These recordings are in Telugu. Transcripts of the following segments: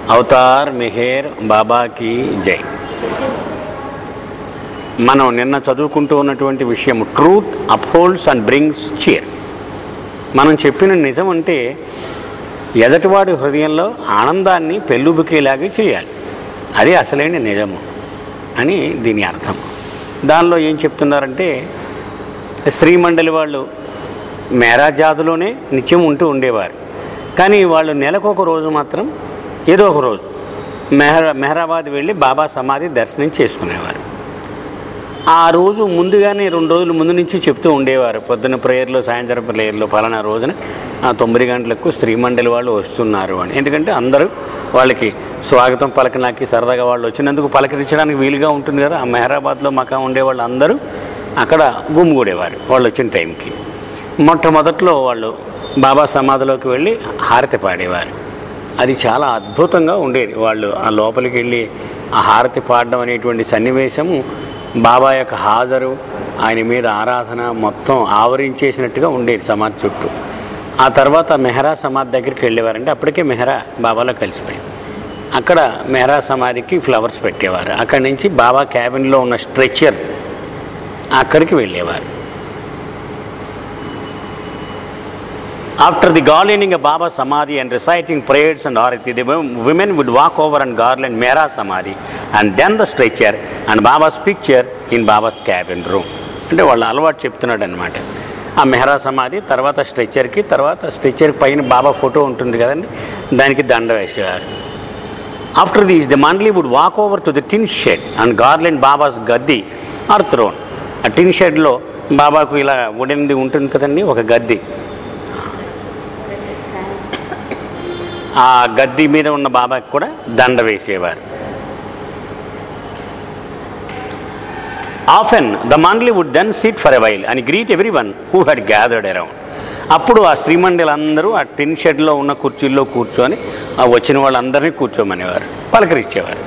అవతార్ మెహేర్ బాబాకి జై మనం నిన్న చదువుకుంటూ ఉన్నటువంటి విషయం truth upholds and brings cheer మనం చెప్పిన నిజం అంటే ఎదటివాడి హృదయంలో ఆనందాన్ని పెళ్ళుబుకేలాగా చేయాలి అది అసలైన నిజము అని దీని అర్థం దానిలో ఏం చెప్తున్నారంటే స్త్రీ మండలి వాళ్ళు మేరా జాతిలోనే నిత్యం ఉంటూ ఉండేవారు కానీ వాళ్ళు నెలకు ఒక రోజు మాత్రం ఏదో ఒక రోజు మెహరా మెహరాబాద్ వెళ్ళి బాబా సమాధి దర్శనం చేసుకునేవారు ఆ రోజు ముందుగానే రెండు రోజుల ముందు నుంచి చెప్తూ ఉండేవారు పొద్దున్న ప్రేయర్లో సాయంత్రం ప్రేయర్లో ఫలానా రోజున ఆ తొమ్మిది గంటలకు స్త్రీ మండలి వాళ్ళు వస్తున్నారు అని ఎందుకంటే అందరూ వాళ్ళకి స్వాగతం పలకనాకి సరదాగా వాళ్ళు వచ్చినందుకు పలకరించడానికి వీలుగా ఉంటుంది కదా ఆ మెహరాబాద్లో మకా ఉండే వాళ్ళు అందరూ అక్కడ గుమ్మిగూడేవారు వాళ్ళు వచ్చిన టైంకి మొట్టమొదట్లో వాళ్ళు బాబా సమాధిలోకి వెళ్ళి హారతి పాడేవారు అది చాలా అద్భుతంగా ఉండేది వాళ్ళు ఆ లోపలికి వెళ్ళి ఆ హారతి పాడడం అనేటువంటి సన్నివేశము బాబా యొక్క హాజరు ఆయన మీద ఆరాధన మొత్తం ఆవరించేసినట్టుగా ఉండేది సమాధి చుట్టూ ఆ తర్వాత మెహరా సమాధి దగ్గరికి వెళ్ళేవారంటే అప్పటికే మెహరా బాబాలో కలిసిపోయింది అక్కడ మెహరా సమాధికి ఫ్లవర్స్ పెట్టేవారు అక్కడి నుంచి బాబా క్యాబిన్లో ఉన్న స్ట్రెచ్చర్ అక్కడికి వెళ్ళేవారు After the garlanding of Baba's Samadhi and reciting prayers and Arati, the wo- women would walk over and garland Mera Samadhi and then the stretcher and Baba's picture in Baba's cabin room. అంటే వాళ్ళు అలవాటు చెప్తున్నాడు అనమాట ఆ మెహరా సమాధి తర్వాత స్ట్రెచ్చర్కి తర్వాత స్ట్రెచ్చర్ పైన బాబా ఫోటో ఉంటుంది కదండి దానికి దండ వేసేవారు after these the mandali would walk over to the tin shed and garland Baba's gaddi or throne ఆ టిన్ షెడ్లో బాబాకు ఇలా ఉడనిది ఉంటుంది కదండి ఒక గద్ది ఆ గద్ది మీద ఉన్న బాబాకి కూడా దండ వేసేవారు often the mandali would then sit for a while అని greet everyone who had gathered around అప్పుడు ఆ స్త్రీమండలి అందరూ ఆ టిన్ షెడ్లో ఉన్న కుర్చీల్లో కూర్చొని ఆ వచ్చిన వాళ్ళందరినీ కూర్చోమనేవారు పలకరించేవారు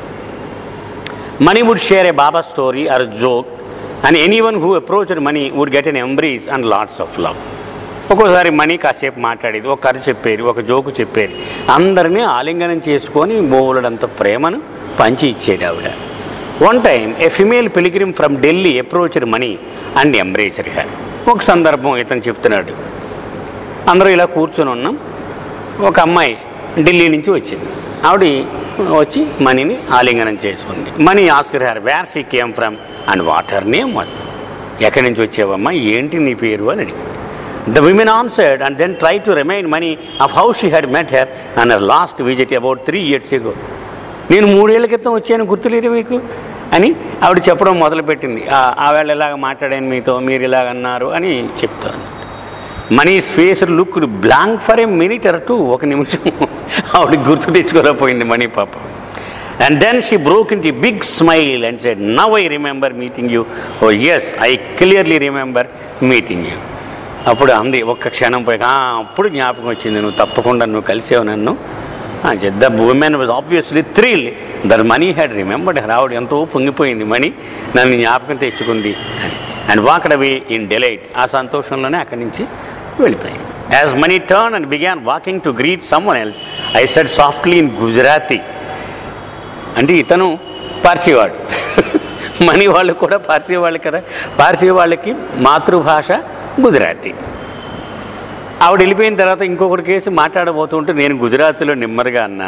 Mani would share a Baba story or joke and anyone who approached Mani would get an embrace and lots of love ఒక్కోసారి మనీ కాసేపు మాట్లాడేది ఒక కథ చెప్పేది ఒక జోకు చెప్పేది అందరినీ ఆలింగనం చేసుకొని బోలెడంత ప్రేమను పంచి ఇచ్చేది ఆవిడ one time a female pilgrim from Delhi approached Mani and embraced her her ఒక సందర్భం ఇతను చెప్తున్నాడు అందరూ ఇలా కూర్చొని ఉన్నాం ఒక అమ్మాయి ఢిల్లీ నుంచి వచ్చింది ఆవిడ వచ్చి మనీని ఆలింగనం చేసుకుంది Mani asked her her where she came from and what her name was ఎక్కడి నుంచి వచ్చావమ్మా ఏంటి నీ పేరు అని అడిగింది the women answered and then try to remind Mani of how she had met her and her last visit about three years ago నేను మూడేళ్ల క్రితం వచ్చాను గుర్తులేదు మీకు అని ఆవిడ చెప్పడం మొదలుపెట్టింది "ఆ- ఆవేళ ఇలాగ మాట్లాడాను మీతో మీరు ఇలాగ అన్నారు అని చెప్తాను Mani face look blank for a minute or two ఒక నిమిషం ఆవిడ గుర్తు తెచ్చుకోలేకపోయింది మనీ పాప and then she broke in the big smile and said now I remember meeting you oh yes I clearly remember meeting you అప్పుడు అంది ఒక్క క్షణం పోయి "ఆ, అప్పుడు జ్ఞాపకం వచ్చింది నువ్వు తప్పకుండా నువ్వు కలిసావు నన్ను the woman was obviously thrill that Mani had remembered her ఆవిడ ఎంతో పొంగిపోయింది మనీ నన్ను జ్ఞాపకం తెచ్చుకుంది అని and walked away in delight ఆ సంతోషంలోనే అక్కడి నుంచి వెళ్ళిపోయింది as Mani turn and began walking to greet someone else I said softly in Gujarati అంటే ఇతను పార్సీవాడు మనీ వాళ్ళు కూడా పార్సీ వాళ్ళు కదా పార్సీ వాళ్ళకి మాతృభాష గుజరాతీ ఆవిడ వెళ్ళిపోయిన తర్వాత ఇంకొకటి కేసు మాట్లాడబోతుంటే నేను గుజరాతీలో నెమ్మదిగా అన్నా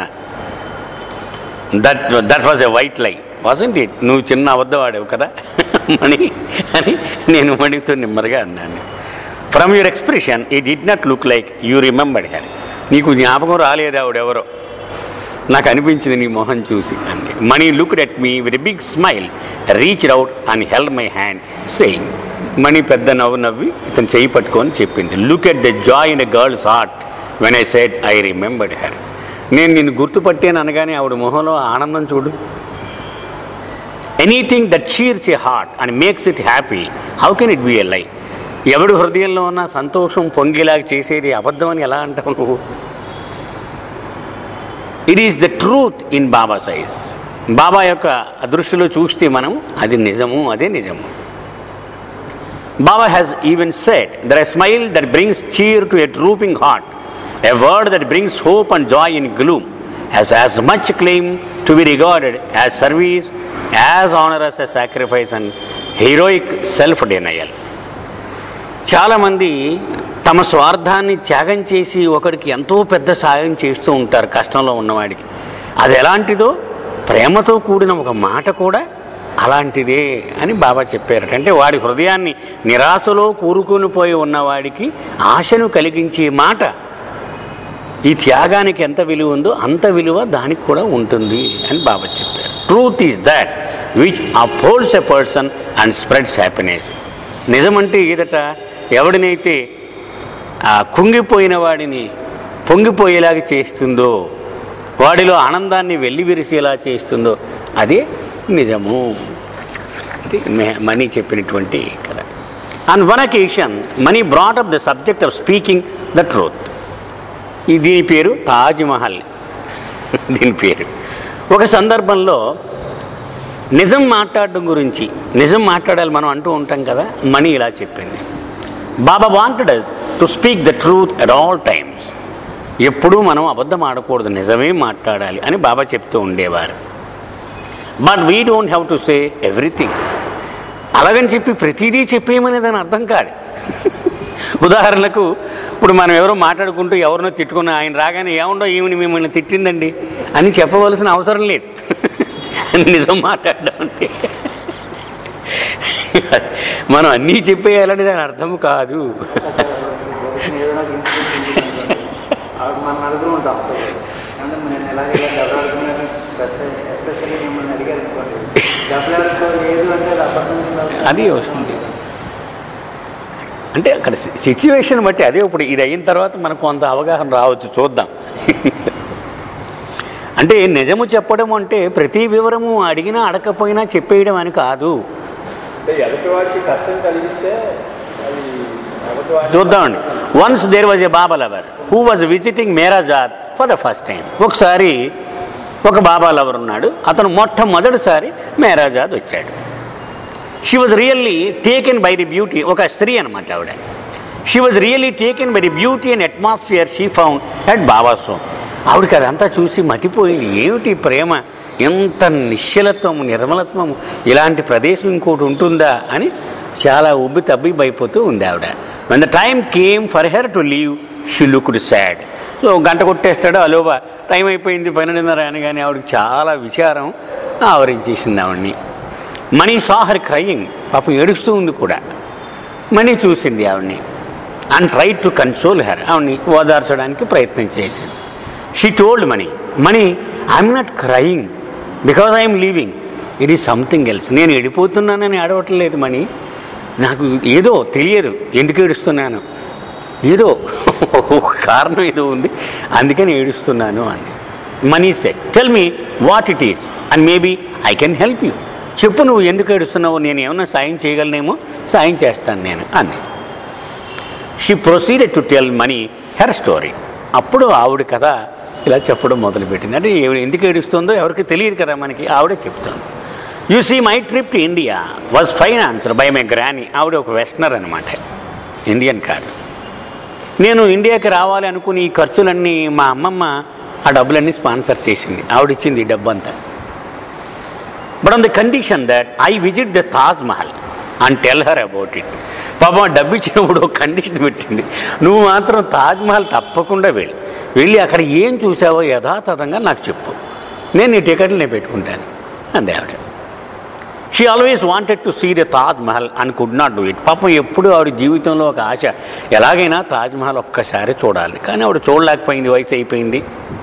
that that was a white lie wasn't it నువ్వు చిన్న అబద్ధం ఆడావు కదా మణి అని నేను మణితో నెమ్మదిగా అన్నాను ఫ్రమ్ యువర్ ఎక్స్ప్రెషన్ ఈ did not look like you remembered her నీకు జ్ఞాపకం రాలేదు ఆవిడెవరో నాకు అనిపించింది నీ మొహం చూసి అండి Mani look at me with big smile reach out and help my hand saying Mani పెద్ద నవ్వు నవ్వి ఇతను చేయి పట్టుకొని చెప్పింది look at the joy in a girl's heart when I said I remembered her నేను నిన్ను గుర్తుపట్టాను అనగానే ఆవిడ మొహంలో ఆనందం చూడు anything that cheers a heart and makes it happy how can it be a lie ఎవడు హృదయంలో ఉన్న సంతోషం పొంగేలాగా చేసేది అబద్ధం అని ఎలా అంటావు నువ్వు it is the truth in Baba's eyes Baba యొక్క దృష్టిలో చూస్తే మనం అది నిజము అదే నిజము Baba has even said that a smile that brings cheer to a drooping heart a word that brings hope and joy in gloom has as much claim to be regarded as service, as onerous as sacrifice and heroic self-denial. చాలామంది తమ స్వార్థాన్ని త్యాగం చేసి ఒకడికి ఎంతో పెద్ద సాయం చేస్తూ ఉంటారు కష్టంలో ఉన్నవాడికి అది ఎలాంటిదో ప్రేమతో కూడిన ఒక మాట కూడా అలాంటిదే అని బాబా చెప్పారట అంటే వాడి హృదయాన్ని నిరాశలో కూరుకొని పోయి ఉన్నవాడికి ఆశను కలిగించే మాట ఈ త్యాగానికి ఎంత విలువ ఉందో అంత విలువ దానికి కూడా ఉంటుంది అని బాబా చెప్పారు truth is that which upholds a person and spreads happiness నిజమంటే ఏదట ఎవడినైతే ఆ కుంగిపోయిన వాడిని పొంగిపోయేలాగా చేస్తుందో వాడిలో ఆనందాన్ని వెల్లివిరిసేలా చేస్తుందో అదే నిజము ఇది మే- మనీ చెప్పినటువంటి కథ on one occasion Mani brought up the subject of speaking the truth ఈ దీని పేరు తాజ్ మహల్ దీని పేరు ఒక సందర్భంలో నిజం మాట్లాడడం గురించి నిజం మాట్లాడాలి మనం అంటూ ఉంటాం కదా మనీ ఇలా చెప్పింది Baba wanted to speak the truth at all times ఎప్పుడూ మనం అబద్ధం ఆడకూడదు నిజమే మాట్లాడాలి అని బాబా చెప్తూ ఉండేవారు but we don't have to say everything అలాగని చెప్పి ప్రతిదీ చెప్పేయమని దాని అర్థం కాదు ఉదాహరణకు ఇప్పుడు మనం ఎవరో మాట్లాడుకుంటూ ఎవరినో తిట్టుకున్న ఆయన రాగానే ఏముండో ఈమెని మిమ్మల్ని తిట్టిందండి అని చెప్పవలసిన అవసరం లేదు నిజం మాట్లాడడం అంటే మనం అన్నీ చెప్పేయాలని దాని అర్థం కాదు ఏదైనా ఒక ఇన్సిడెంట్ ఉంటుంది. ఆవిడ మన నలుగురు ఉంటాం సో అంటే నేను ఎలాగ ఇలా దెబ్బలాడుకున్నాను ఎస్పెషల్లీ మిమ్మల్ని అడిగారు అనుకోండి దెబ్బలాడుకోలేదు అంటే అది అబద్ధం కాదు. అది వస్తుంది అంటే అక్కడ సిచ్యువేషన్ బట్టి అదే ఇప్పుడు ఇది అయిన తర్వాత మనకు కొంత అవగాహన రావచ్చు చూద్దాం అంటే నిజము చెప్పడం అంటే ప్రతి వివరము అడిగినా అడగకపోయినా చెప్పేయడం అని కాదు అంటే ఎదుటి వాడికి కష్టం కలిగిస్తే అది ఎదుటి వాడి చూద్దామండి once there was a Baba lover who was visiting Meherazad for the first time ఒకసారి ఒక బాబా లవర్ ఉన్నాడు అతను మొట్టమొదటిసారి మేరాజాద్ వచ్చాడు she was really taken by the beauty ఒక స్త్రీ అనమాట ఆవిడ she was really taken by the beauty and atmosphere she found at Baba's home ఆవిడకి అదంతా చూసి మతిపోయింది ఏమిటి ప్రేమ ఎంత నిశ్చలత్వము నిర్మలత్వము ఇలాంటి ప్రదేశం ఇంకోటి ఉంటుందా అని చాలా ఉబ్బి తబ్బిబ్బైపోతూ ఉంది ఆవిడ when the time came for her to leave she looked sad so గంట కొట్టేస్తాడు అలోబా టైం అయిపోయింది పన్నెండున్నర అనగానే ఆవిడకి చాలా విచారం ఆవరించేసింది ఆవిడ్ని మనీ సాహర్ క్రయింగ్ పాపం ఏడుస్తూ ఉంది కూడా మనీ చూసింది ఆవిడ్ని and try to console her ఆవిడ్ని ఓదార్చడానికి ప్రయత్నం చేసింది she told Mani Mani I'm not crying because I'm leaving it is something else నేను వెళ్ళిపోతున్నానని ఆడవట్లేదు మనీ నాకు ఏదో తెలియదు ఎందుకు ఏడుస్తున్నాను ఏదో ఒక కారణం ఏదో ఉంది అందుకని ఏడుస్తున్నాను అని Mani said tell me what it is and maybe I can help you చెప్పు నువ్వు ఎందుకు ఏడుస్తున్నావు నేను ఏమన్నా సాయం చేయగలనేమో సాయం చేస్తాను నేను అని she proceeded to tell Mani her story అప్పుడు ఆవిడ కథ ఇలా చెప్పడం మొదలుపెట్టింది అంటే ఈవిడ ఎందుకు ఏడుస్తుందో ఎవరికి తెలియదు కదా మనకి ఆవిడే చెప్తుంది you see my trip to India was financed by my granny ఆవిడ ఒక వెస్టనర్ అనమాట ఇండియన్ కాదు నేను ఇండియాకి రావాలి అనుకుని ఈ ఖర్చులన్నీ మా అమ్మమ్మ ఆ డబ్బులన్నీ స్పాన్సర్ చేసింది ఆవిడిచ్చింది ఈ డబ్బు అంతా but on the condition that I visit the Taj Mahal and tell her about it పాపం ఆ డబ్బు ఇచ్చినప్పుడు ఒక కండిషన్ పెట్టింది నువ్వు మాత్రం తాజ్ మహల్ తప్పకుండా వెళ్ళి వెళ్ళి అక్కడ ఏం చూసావో యథాతథంగా నాకు చెప్పు నేను నీ టికెట్లు నేను పెట్టుకుంటాను అందే ఆవిడ she always wanted to see the Taj Mahal and could not do it పాపం ఎప్పుడు ఆవిడ జీవితంలో ఒక ఆశ ఎలాగైనా తాజ్ మహల్ ఒక్కసారి చూడాలి కానీ ఆవిడ చూడలేకపోయింది వయసు అయిపోయింది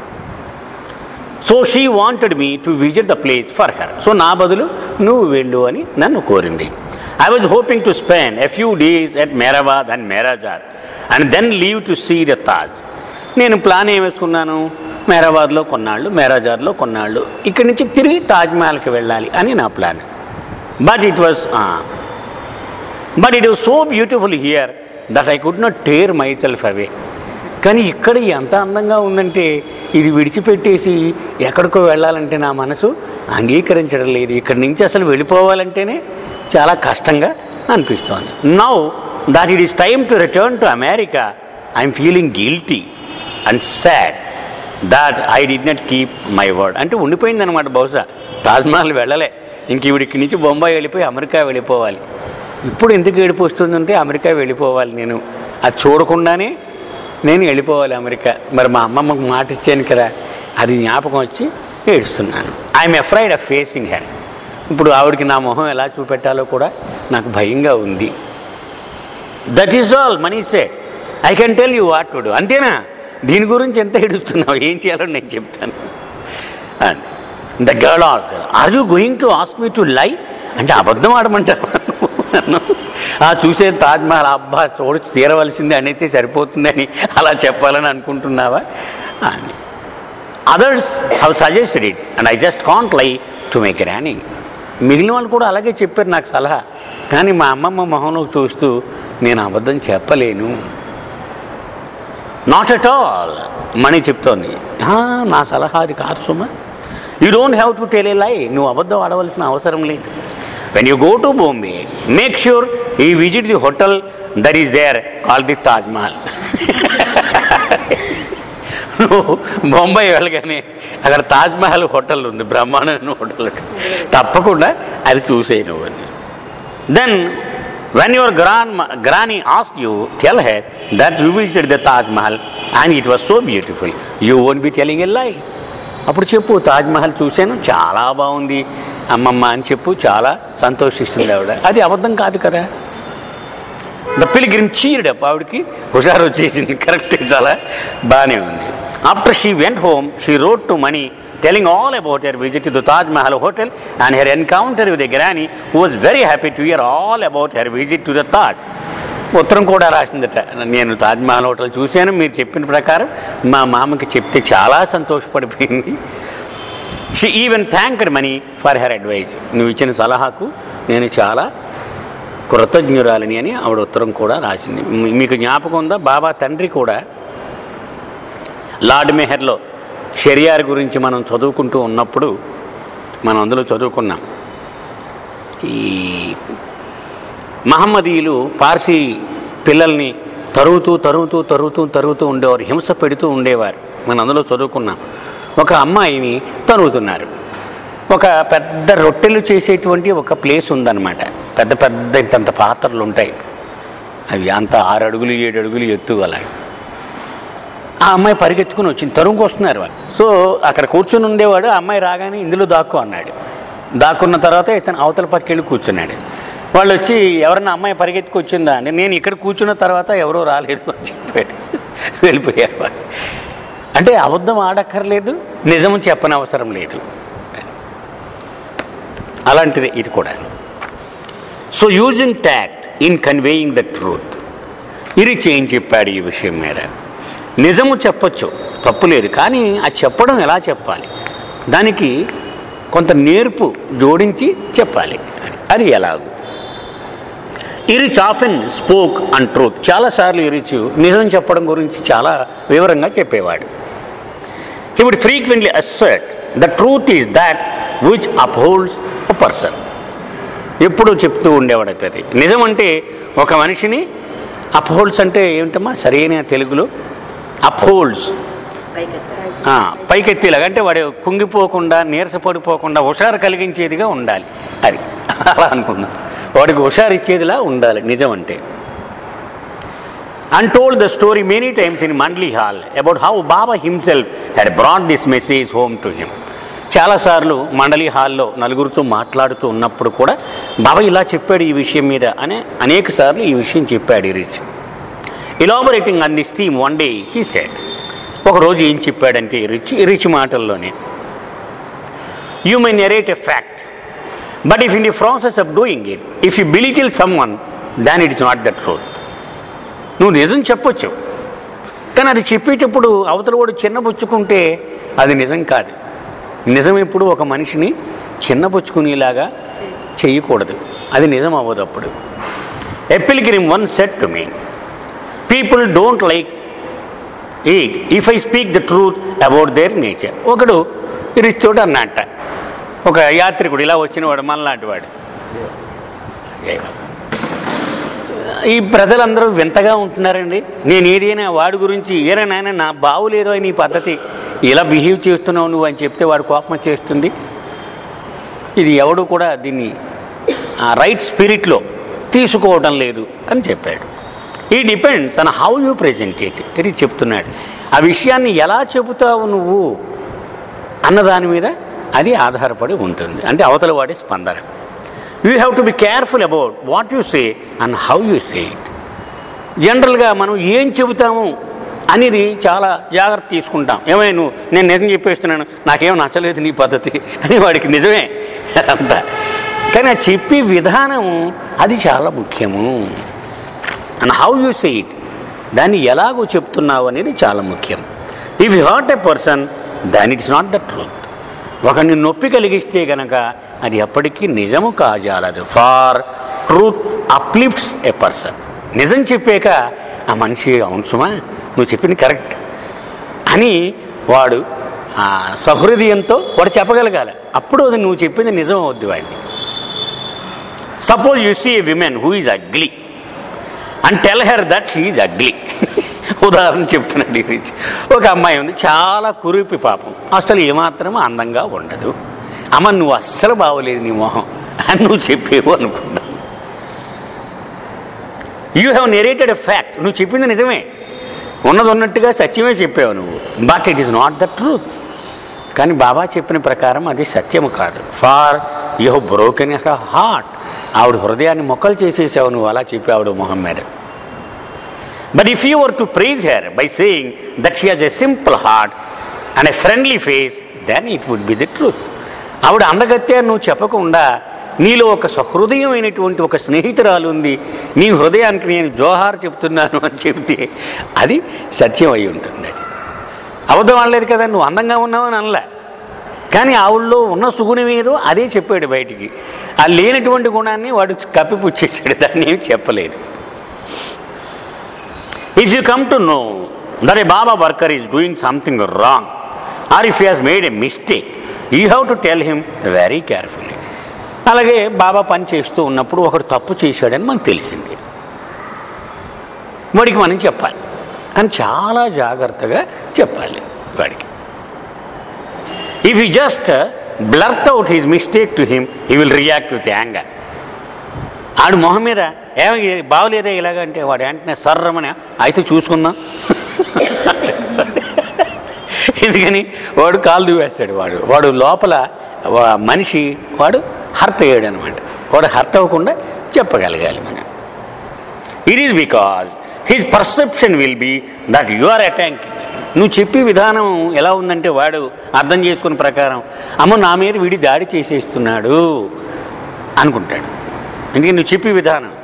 so she wanted me to visit the place for her so నా బదులు నువ్వు వెళ్ళు అని నన్ను కోరింది I was hoping to spend a few days at Meherabad and Meherazad and then leave to see the Taj నేను ప్లాన్ ఏం వేసుకున్నాను మేరాబాద్లో కొన్నాళ్ళు మేరాజాద్లో కొన్నాళ్ళు ఇక్కడి నుంచి తిరిగి తాజ్ మహల్కి వెళ్ళాలి అని నా plan but it was but it was so beautiful here that I could not tear myself away కానీ ఇక్కడ ఎంత అందంగా ఉందంటే ఇది విడిచిపెట్టేసి ఎక్కడికో వెళ్ళాలంటే నా మనసు అంగీకరించడం లేదు ఇక్కడి నుంచి అసలు వెళ్ళిపోవాలంటేనే చాలా కష్టంగా అనిపిస్తోంది now that it is time to return to America I'm feeling guilty and sad that I did not keep my word అంటే ఉండిపోయింది అనమాట బహుశా తాజ్మహల్ వెళ్ళలే ఇంక ఈవిడికి నుంచి బొంబాయి వెళ్ళిపోయి అమెరికా వెళ్ళిపోవాలి ఇప్పుడు ఎందుకు ఏడుపు వస్తుందంటే అమెరికా వెళ్ళిపోవాలి నేను అది చూడకుండానే నేను వెళ్ళిపోవాలి అమెరికా మరి మా అమ్మమ్మకు మాట ఇచ్చాను కదా అది జ్ఞాపకం వచ్చి ఏడుస్తున్నాను I'm afraid of facing her ఇప్పుడు ఆవిడకి నా మొహం ఎలా చూపెట్టాలో కూడా నాకు భయంగా ఉంది that is all Mani say I can tell you what to do అంతేనా దీని గురించి ఎంత ఏడుస్తున్నావు ఏం చేయాలో నేను చెప్తాను ద గర్ల్ ఆస్ are you going to ask me to lie అంటే అబద్ధం ఆడమంటావా నన్ను ఆ చూసే తాజ్మహల్ అబ్బా చూడ తీరవలసింది అనేది సరిపోతుందని అలా చెప్పాలని అనుకుంటున్నావా అని others have suggested it and I just can't lie to make granny మిగిలిన వాళ్ళు కూడా అలాగే చెప్పారు నాకు సలహా కానీ మా అమ్మమ్మ మొహంలో చూస్తూ నేను అబద్ధం చెప్పలేను నాట్ ఎట్ ఆల్ మణి చెప్తోంది "ఆ, నా సలహా అది కాదు సుమా you don't have to tell a lie నువ్వు అబద్ధం ఆడవలసిన అవసరం లేదు when you go to Bombay make sure you visit the hotel that is there call the Taj Mahal నువ్వు బొంబాయి వెళ్ళగానే అక్కడ తాజ్ మహల్ హోటల్ ఉంది బ్రహ్మాండమైన హోటల్ తప్పకుండా అది చూసేయి నువ్వు అని then when your gran granny ask you tell her that you visited the Taj Mahal and it was so beautiful you won't be telling a lie అప్పుడు చెప్పు తాజ్ మహల్ చూశాను చాలా బాగుంది అమ్మమ్మ అని చెప్పు చాలా సంతోషిస్తుంది ఆవిడ అది అబద్ధం కాదు కదా ద పిలిగ్రిమ్ చీర్డప్ ఆవిడకి హుషారు వచ్చేసింది కరెక్ట్ చాలా బాగానే ఉంది after she went home she wrote to Mani telling all about her visit to Taj Mahal hotel and her encounter with the granny who was very happy to hear all about her visit to the Taj ఉత్తరం కూడా రాసిందట నేను తాజ్ మహల్ హోటల్ చూశాను మీరు చెప్పిన ప్రకారం మా మామకి చెప్తే చాలా సంతోషపడిపోయింది she even thanked Mani for her advice నువ్వు ఇచ్చిన సలహాకు నేను చాలా కృతజ్ఞురాలని అని ఆవిడ ఉత్తరం కూడా రాసింది మీ- మీకు జ్ఞాపకం ఉందా బాబా తండ్రి కూడా లార్డ్ మెహర్లో షెరియార్ గురించి మనం చదువుకుంటూ ఉన్నప్పుడు మనం అందులో చదువుకున్నాం ఈ మహమ్మదీయులు పార్సీ పిల్లల్ని తరుగుతూ తరుగుతూ తరుగుతూ తరుగుతూ ఉండేవారు హింస పెడుతూ ఉండేవారు మనం అందులో చదువుకున్నాం ఒక అమ్మాయిని తరుగుతున్నారు ఒక పెద్ద రొట్టెలు చేసేటువంటి ఒక ప్లేస్ ఉందన్నమాట పెద్ద పెద్ద ఇంతంత పాత్రలు ఉంటాయి అవి అంత ఆరు అడుగులు ఏడు అడుగులు ఎత్తు అలా ఆ అమ్మాయి పరిగెత్తుకుని వచ్చింది తరుముకు వస్తున్నారు వాళ్ళు సో అక్కడ కూర్చుని ఉండేవాడు ఆ అమ్మాయి రాగానే ఇందులో దాక్కు అన్నాడు దాక్కున్న తర్వాత ఇతను అవతల పక్కెళ్ళి కూర్చున్నాడు వాళ్ళు వచ్చి ఎవరన్నా అమ్మాయి పరిగెత్తుకు వచ్చిందా అంటే నేను ఇక్కడ కూర్చున్న తర్వాత ఎవరో రాలేదు అని చెప్పాడు వెళ్ళిపోయారు వాళ్ళు అంటే అబద్ధం ఆడక్కర్లేదు నిజం చెప్పని అవసరం లేదు అలాంటిది ఇది కూడా so using tact in conveying the truth ఇది చేంజ్ చెప్పాడు ఈ విషయం మీద నిజము చెప్పొచ్చు తప్పులేదు కానీ అది చెప్పడం ఎలా చెప్పాలి దానికి కొంత నేర్పు జోడించి చెప్పాలి అది ఎలాగూ Eruch often spoke and truth చాలాసార్లు ఇరిచు నిజం చెప్పడం గురించి చాలా వివరంగా చెప్పేవాడు he would frequently assert the truth is that which upholds a person ఎప్పుడు చెప్తూ ఉండేవాడు అది నిజం అంటే ఒక మనిషిని అప్హోల్డ్స్ అంటే ఏమిటమ్మా సరైన తెలుగులో అప్హోల్డ్స్ పైకెత్తేలాగా అంటే వాడు కుంగిపోకుండా నీరసపడిపోకుండా హుషారు కలిగించేదిగా ఉండాలి అది అలా అనుకుందాం వాడికి హుషారు ఇచ్చేదిలా ఉండాలి నిజం అంటే and told the story many times in Mandli Hall about how Baba himself had brought this message home to him. చాలాసార్లు మండలి హాల్లో నలుగురితో మాట్లాడుతూ ఉన్నప్పుడు కూడా బాబా ఇలా చెప్పాడు ఈ విషయం మీద అని అనేక సార్లు ఈ విషయం చెప్పాడు ఈ Eruch elaborating on this theme one day he said ఒకరోజు ఏం చెప్పాడంటే ఈ రిచ్ ఈ రిచ్ మాటల్లోనే you may narrate a fact but if in the process of doing it if you belittle someone then it is not the truth నువ్వు నిజం చెప్పొచ్చు కానీ అది చెప్పేటప్పుడు అవతల వాడు చిన్నబుచ్చుకుంటే అది నిజం కాదు నిజం ఎప్పుడు ఒక మనిషిని చిన్నబుచ్చుకునేలాగా చేయకూడదు అది నిజం అవ్వదు అప్పుడు a pilgrim once said to me people don't like it if I speak the truth about their nature ఒకడు రిచోడు అన్నట్ట ఒక యాత్రికుడు ఇలా వచ్చినవాడు మనలాంటి వాడు ఈ ప్రజలందరూ వింతగా ఉంటున్నారండి నేను ఏదైనా వాడి గురించి ఏరా నాయన నా బావులేదో అని ఈ పద్ధతి ఇలా బిహేవ్ చేస్తున్నావు నువ్వు అని చెప్తే వాడు కోపం చేస్తుంది ఇది ఎవడు కూడా దీన్ని ఆ రైట్ స్పిరిట్లో తీసుకోవడం లేదు అని చెప్పాడు ఈ depends on how you present it ఇది చెప్తున్నాడు ఆ విషయాన్ని ఎలా చెబుతావు నువ్వు అన్న దాని మీద అది ఆధారపడి ఉంటుంది అంటే అవతల వాడి స్పందన you have to be careful about what you say and how you say it జనరల్గా మనం ఏం చెబుతాము అనేది చాలా జాగ్రత్త తీసుకుంటాం ఏమైనా నువ్వు నేను నిజం చెప్పేస్తున్నాను నాకేం నచ్చలేదు నీ పద్ధతి అని వాడికి నిజమే అంతా కానీ ఆ చెప్పే విధానం అది చాలా ముఖ్యము and how you say it దాన్ని ఎలాగో చెప్తున్నావు అనేది చాలా ముఖ్యం if you hurt a person then it's not the truth ఒకరిని నొప్పి కలిగిస్తే గనక అది ఎప్పటికీ నిజము కాజాలదు for truth uplifts a person నిజం చెప్పాక ఆ మనిషి అవును సుమా నువ్వు చెప్పింది కరెక్ట్ అని వాడు ఆ సహృదయంతో వాడు చెప్పగలగాలి అప్పుడు అది నువ్వు చెప్పింది నిజం అవుద్ది వాడిని suppose you see a women who is ugly and tell her that she is ugly ఉదాహరణ చెప్తున్నాడు ఈ గురించి ఒక అమ్మాయి ఉంది చాలా కురిపి పాపం అసలు ఏమాత్రం అందంగా ఉండదు అమ్మ నువ్వు అస్సలు బాగోలేదు నీ మొహం అని నువ్వు చెప్పేవు అనుకున్నా you have narrated a fact నువ్వు చెప్పింది నిజమే ఉన్నది ఉన్నట్టుగా సత్యమే చెప్పావు నువ్వు but it is not the truth కానీ బాబా చెప్పిన ప్రకారం అది సత్యము కాదు for you have broken her heart ఆవిడ హృదయాన్ని మొక్కలు చేసేసావు నువ్వు అలా చెప్పావుడు మొహం మీద but if you were to praise her by saying that she has a simple heart and a friendly face then it would be the truth ఆవిడ అందగత్తే అని నువ్వు చెప్పకుండా నీలో ఒక సహృదయమైనటువంటి ఒక స్నేహితురాలు ఉంది నీ హృదయానికి నేను జోహార్ చెప్తున్నాను అని చెబితే అది సత్యం అయి ఉంటుంది అది అబద్ధం అనలేదు కదా నువ్వు అందంగా ఉన్నావు అని అనలే కానీ ఆవిడలో ఉన్న సుగుణం ఏదో అదే చెప్పాడు బయటికి ఆ లేనటువంటి గుణాన్ని వాడు కప్పిపుచ్చేసాడు దాన్ని ఏమి చెప్పలేదు if you come to know that a Baba worker is doing something wrong or if you has made a mistake you have to tell him very carefully అలాగే బాబా పని చేస్తూ ఉన్నప్పుడు ఒకడు తప్పు చేశాడని మనకు తెలిసింది వాడికి మనం చెప్పాలి కానీ చాలా జాగ్రత్తగా చెప్పాలి వాడికి if you just blurt out his mistake to him he will react with anger ఆడు మొహం మీద ఏమి బాగలేదే ఇలాగంటే వాడు వెంటనే సర్రమని అయితే చూసుకుందాం ఎందుకని వాడు కాలు దువేస్తాడు వాడు వాడు లోపల వా- మనిషి వాడు హర్ట్ అయ్యాడు అనమాట వాడు హర్ట్ అవ్వకుండా చెప్పగలగాలి మనం it is because his perception will be that you are attack నువ్వు చెప్పే విధానం ఎలా ఉందంటే వాడు అర్థం చేసుకున్న ప్రకారం అమ్మ నా మీద వీడి దాడి చేసేస్తున్నాడు అనుకుంటాడు ఎందుకంటే నువ్వు చెప్పే విధానం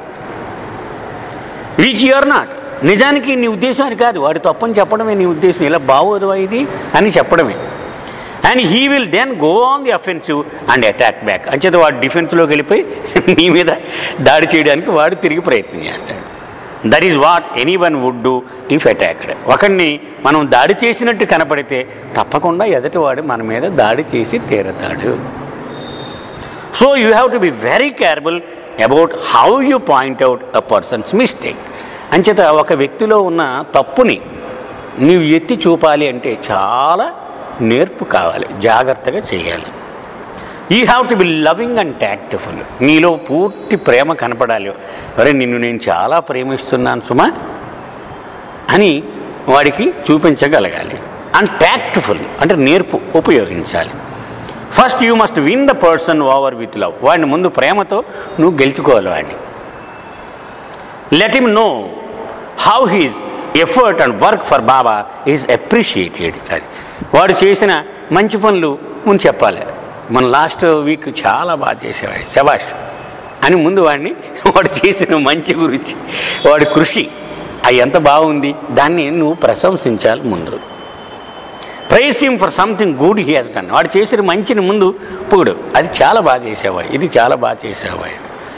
విచ్ యూఆర్ నాట్ నిజానికి నీ ఉద్దేశం అది కాదు వాడి తప్పని చెప్పడమే నీ ఉద్దేశం ఇలా బాగోదు ఇది అని చెప్పడమే and he will then go on the offensive and attack back అంచేత వాడు డిఫెన్స్లోకి వెళ్ళిపోయి నీ మీద దాడి చేయడానికి వాడు తిరిగి ప్రయత్నం చేస్తాడు that is what anyone would do if attacked ఒకడిని మనం దాడి చేసినట్టు కనపడితే తప్పకుండా ఎదటివాడు మన మీద దాడి చేసి తీరతాడు so you have to be very careful about how you point out a person's mistake అంచేత ఒక వ్యక్తిలో ఉన్న తప్పుని నీవు ఎత్తి చూపాలి అంటే చాలా నేర్పు కావాలి జాగ్రత్తగా చేయాలి you have to be loving and tactful నీలో పూర్తి ప్రేమ కనపడాలి అరే నిన్ను నేను చాలా ప్రేమిస్తున్నాను సుమా అని వాడికి చూపించగలగాలి అండ్ ట్యాక్ట్ఫుల్ అంటే నేర్పు ఉపయోగించాలి first you must win the person over with love వాడిని ముందు ప్రేమతో నువ్వు గెలుచుకోవాలి వాడిని let him know how his effort and work for Baba is appreciated అది వాడు చేసిన మంచి పనులు ముందు చెప్పాలి మన లాస్ట్ వీక్ చాలా బాగా చేసేవాడు శబాష్ అని ముందు వాడిని వాడు చేసిన మంచి గురించి వాడి కృషి అది ఎంత బాగుంది దాన్ని నువ్వు ప్రశంసించాలి ముందు praise him for something good he has done వాడు చేసిన మంచిని ముందు పొగుడు అది చాలా బాగా చేసావా ఇది చాలా బాగా చేసావా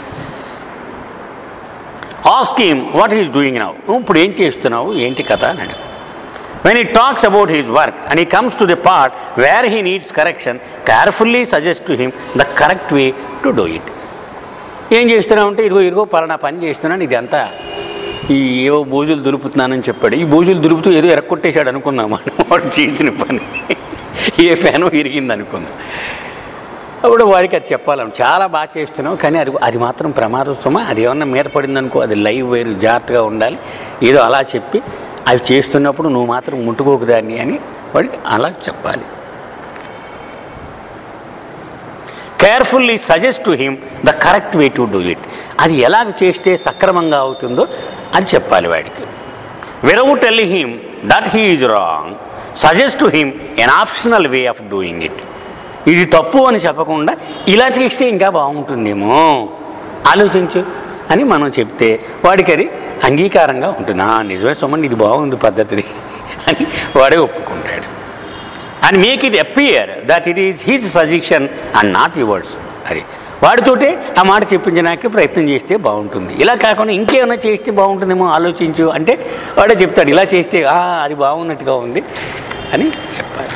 ask him what is doing now ఇప్పుడు ఏం చేస్తున్నావు ఏంటి కథ అని అడిగాడు when he talks about his work and he comes to the part where he needs correction carefully suggest to him the correct way to do it ఏం చేస్తున్నావు అంటే ఇదిగో ఇదిగో పలానా పని చేస్తున్నాను ఇదంతా ఈ ఏవో బూజులు దులుపుతున్నానని చెప్పాడు ఈ బూజులు దులుపుతూ ఏదో ఎరక్కొట్టేశాడు అనుకుందాం మనం వాడు చేసిన పని ఏ ఫ్యాను ఇరిగింది అనుకుందాం అప్పుడు వాడికి అది చెప్పాలను చాలా బాగా చేస్తున్నావు కానీ అది అది మాత్రం ప్రమాదోత్సవమా అది ఏమన్నా మీద పడిందనుకో అది లైవ్ వేరు జాగ్రత్తగా ఉండాలి ఏదో అలా చెప్పి అది చేస్తున్నప్పుడు నువ్వు మాత్రం ముట్టుకోకు దాన్ని అని వాడికి అలా చెప్పాలి carefully suggest to him the correct way to do it అది ఎలాగ చేస్తే సక్రమంగా అవుతుందో అది చెప్పాలి వాడికి without telling him that he is wrong suggest to him an optional way of doing it ఇది తప్పు అని చెప్పకుండా ఇలా చేస్తే ఇంకా బాగుంటుందేమో ఆలోచించు అని మనం చెప్తే వాడికి అది అంగీకారంగా ఉంటుంది "ఆ, నిజమే సొమ్మని ఇది బాగుంది పద్ధతిది అని వాడే ఒప్పుకుంటాడు and make it appear that it is his suggestion and not yours అది వాడితోటే ఆ మాట చెప్పించడానికి ప్రయత్నం చేస్తే బాగుంటుంది ఇలా కాకుండా ఇంకేమైనా చేస్తే బాగుంటుందేమో ఆలోచించు అంటే వాడే చెప్తాడు ఇలా చేస్తే "ఆ, అది బాగున్నట్టుగా ఉంది అని చెప్పాలి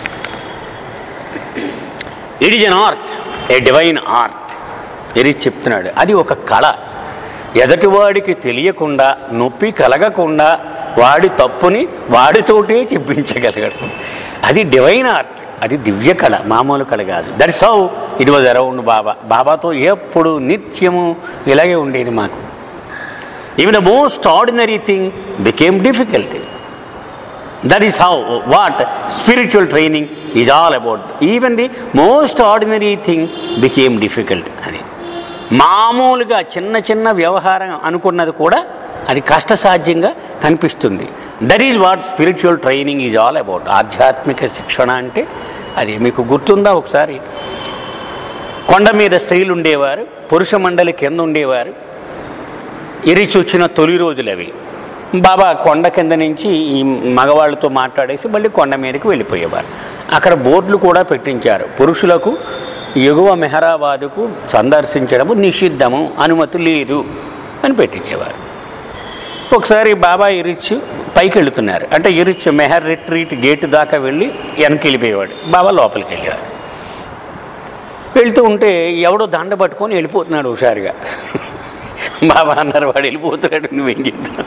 it is an art a divine art ఇది చెప్తున్నాడు అది ఒక కళ ఎదటివాడికి తెలియకుండా నొప్పి కలగకుండా వాడి తప్పుని వాడితోటే చెప్పించగలగడం అది డివైన్ ఆర్ట్ అది దివ్య కళ మామూలు కళ కాదు that is how it was around Baba బాబాతో ఎప్పుడు నిత్యము ఇలాగే ఉండేది మాకు even the most ordinary thing became difficulty that is how what spiritual training is all about even the most ordinary thing became difficult అని మామూలుగా చిన్న చిన్న వ్యవహారం అనుకున్నది కూడా అది కష్టసాధ్యంగా కనిపిస్తుంది that is what spiritual training is all about ఆధ్యాత్మిక శిక్షణ అంటే అది మీకు గుర్తుందా ఒకసారి కొండ మీద స్త్రీలు ఉండేవారు పురుష మండలి కింద ఉండేవారు ఎరిచి వచ్చిన తొలి రోజులు అవి బాబా కొండ కింద నుంచి ఈ మగవాళ్ళతో మాట్లాడేసి మళ్ళీ కొండ మీదకి వెళ్ళిపోయేవారు అక్కడ బోర్డులు కూడా పెట్టించారు పురుషులకు ఎగువ మెహరాబాదుకు సందర్శించడము నిషిద్ధము అనుమతి లేదు అని పెట్టించేవారు ఒకసారి బాబా ఇరిచ్ పైకి వెళుతున్నారు అంటే ఇరిచ్ మెహర్ రిట్రీట్ గేటు దాకా వెళ్ళి వెనక్కి వెళ్ళిపోయేవాడు బాబా లోపలికి వెళ్ళేవాడు వెళ్తూ ఉంటే ఎవడో దండ పట్టుకొని వెళ్ళిపోతున్నాడు హుషారుగా బాబా అన్నారు వాడు వెళ్ళిపోతున్నాడు నువ్వేం చేద్దాం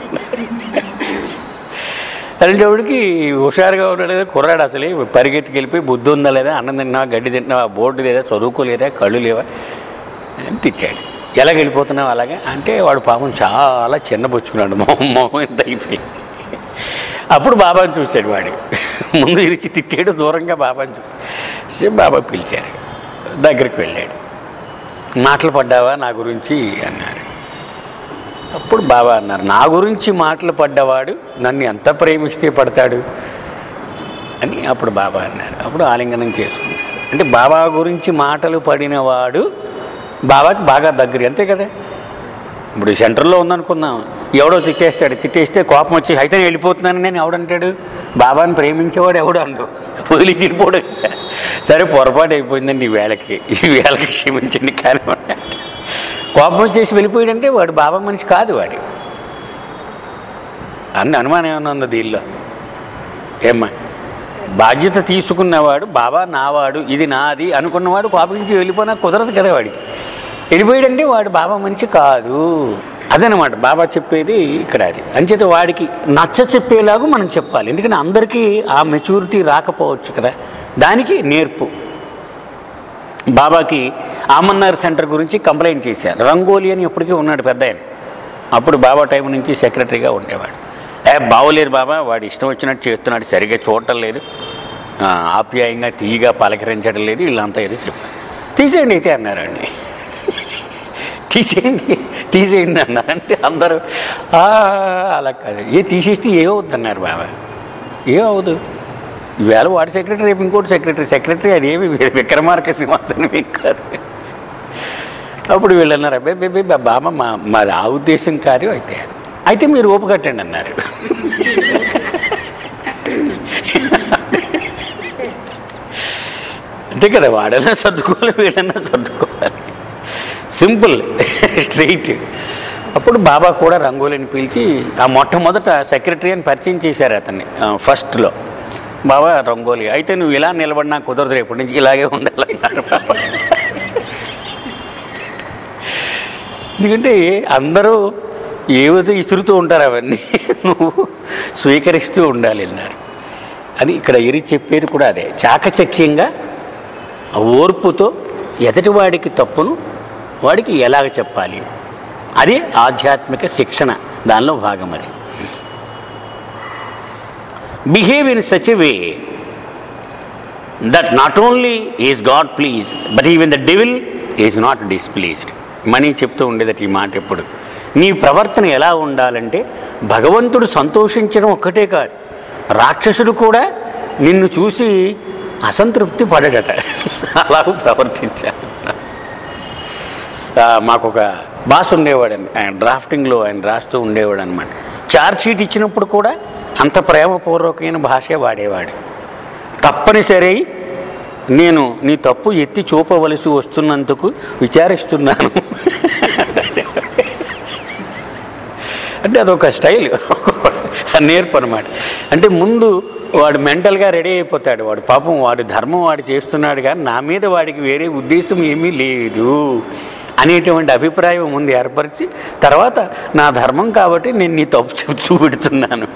అలాంటప్పటికి హుషారుగా ఉన్నాడు లేదా కుర్రాడు అసలే పరిగెత్తికి వెళ్ళిపోయి బుద్ధి ఉందా లేదా అన్నం తింటున్నావా గడ్డి తింటున్నావా బోర్డు లేదా చదువుకోలేదా కళ్ళు లేవా అని తిట్టాడు ఎలా వెళ్ళిపోతున్నావు అలాగే అంటే వాడు పాపం చాలా చిన్నపుచ్చుకున్నాడు మొహం మొహం ఎంత అయిపోయి అప్పుడు బాబాని చూశాడు వాడు ముందు ఇరిచి తిట్టాడు దూరంగా బాబాని చూసి బాబా పిలిచారు దగ్గరికి వెళ్ళాడు మాటలు పడ్డావా నా గురించి అన్నారు అప్పుడు బాబా అన్నారు నా గురించి మాటలు పడ్డవాడు నన్ను ఎంత ప్రేమిస్తే పడతాడు అని అప్పుడు బాబా అన్నారు అప్పుడు ఆలింగనం చేసుకున్నాడు అంటే బాబా గురించి మాటలు పడినవాడు బాబాకి బాగా దగ్గర అంతే కదా ఇప్పుడు సెంటర్లో ఉందనుకుందాం ఎవడో తిట్టేస్తాడు తిట్టేస్తే కోపం వచ్చి అయితే నేను వెళ్ళిపోతున్నాను నేను ఎవడంటాడు బాబాని ప్రేమించేవాడు ఎవడు అండు వదిలి తిరిగిపోడు సరే పొరపాటు అయిపోయిందండి ఈ వేళకి ఈ వేళకి క్షమించండి కానీ కోపం వచ్చేసి వెళ్ళిపోయాడంటే వాడు బాబా మనిషి కాదు వాడు అన్న అనుమానం ఏమైనా ఉందా దీనిలో ఏమ్మా బాధ్యత తీసుకున్నవాడు బాబా నావాడు ఇది నాది అనుకున్నవాడు కోపంకి వెళ్ళిపోయినా కుదరదు కదా వాడికి వెళ్ళిపోయాడంటే వాడు బాబా మనిషి కాదు అదనమాట బాబా చెప్పేది ఇక్కడ అది అంచేత వాడికి నచ్చ చెప్పేలాగా మనం చెప్పాలి ఎందుకంటే అందరికీ ఆ మెచ్యూరిటీ రాకపోవచ్చు కదా దానికి నేర్పు బాబాకి ఆమన్నార్ సెంటర్ గురించి కంప్లైంట్ చేశారు రంగోలి అని ఇప్పటికీ ఉన్నాడు పెద్ద ఆయన అప్పుడు బాబా టైం నుంచి సెక్రటరీగా ఉండేవాడు ఏ బాగోలేదు బాబా వాడు ఇష్టం వచ్చినట్టు చేస్తున్నాడు సరిగ్గా చూడటం లేదు ఆ, ఆప్యాయంగా తీయగా పలకరించడం లేదు వీళ్ళంతా ఏదో చెప్పారు తీసేయండి అయితే అన్నారండి తీసేయండి తీసేయండి అన్నారు అంటే అందరూ "ఆ, అలా కాదు ఏ తీసేస్తే ఏమవుద్ది అన్నారు బాబా ఏమవుదు ఈవేళ వాడి సెక్రటరీ రేపు ఇంకోటి సెక్రటరీ సెక్రటరీ అదేమి విక్రమార్క సింహాసనం ఏం కాదు అప్పుడు వీళ్ళు అన్నారు అబ్బాయి బేబీ బాబా మా మాది ఆ ఉద్దేశం కాదు అయితే అయితే మీరు ఓపు కట్టండి అన్నారు అంతే కదా వాడైనా సర్దుకోవాలి వీళ్ళైనా సర్దుకోవాలి సింపుల్ స్ట్రైట్ అప్పుడు బాబా కూడా రంగోలిని పిలిచి ఆ మొట్టమొదట సెక్రటరీ అని పరిచయం చేశారు అతన్ని ఆ, ఫస్ట్లో బాబా రంగోలి అయితే నువ్వు ఇలా నిలబడినా కుదరదు రేపటి నుంచి ఇలాగే ఉండాలన్నారు బాబా ఎందుకంటే అందరూ ఏవైతే ఇసురుతూ ఉంటారు అవన్నీ నువ్వు స్వీకరిస్తూ ఉండాలి అన్నారు అని ఇక్కడ ఇరి చెప్పేది కూడా అదే చాకచక్యంగా ఆ ఓర్పుతో ఎదటివాడికి తప్పును వాడికి ఎలాగ చెప్పాలి అదే ఆధ్యాత్మిక శిక్షణ దానిలో భాగం అది behave in such way that not only is God please but even the devil is not displeased Mani చెప్తూ ఉండేదట ఈ మాట ఎప్పుడు నీ ప్రవర్తన ఎలా ఉండాలంటే భగవంతుడు సంతోషించడం ఒక్కటే కాదు రాక్షసుడు కూడా నిన్ను చూసి అసంతృప్తి పడడట అలాగూ ప్రవర్తించాడు ఆ, మాకు ఒక బాస్ ఉండేవాడు ఆయన డ్రాఫ్టింగ్లో ఆయన రాస్తూ ఉండేవాడు అనమాట చార్జ్ షీట్ ఇచ్చినప్పుడు కూడా అంత ప్రేమపూర్వకమైన భాషే వాడేవాడు తప్పనిసరి నేను నీ తప్పు ఎత్తి చూపవలసి వస్తున్నందుకు విచారిస్తున్నాను అంటే అదొక స్టైల్ నేర్పు అనమాట అంటే ముందు వాడు మెంటల్గా రెడీ అయిపోతాడు వాడు పాపం వాడి ధర్మం వాడు చేస్తున్నాడు కానీ నా మీద వాడికి వేరే ఉద్దేశం ఏమీ లేదు అనేటువంటి అభిప్రాయం ముందు ఏర్పరిచి తర్వాత నా ధర్మం కాబట్టి నేను నీ తప్పు చెప్పు చూపెడుతున్నాను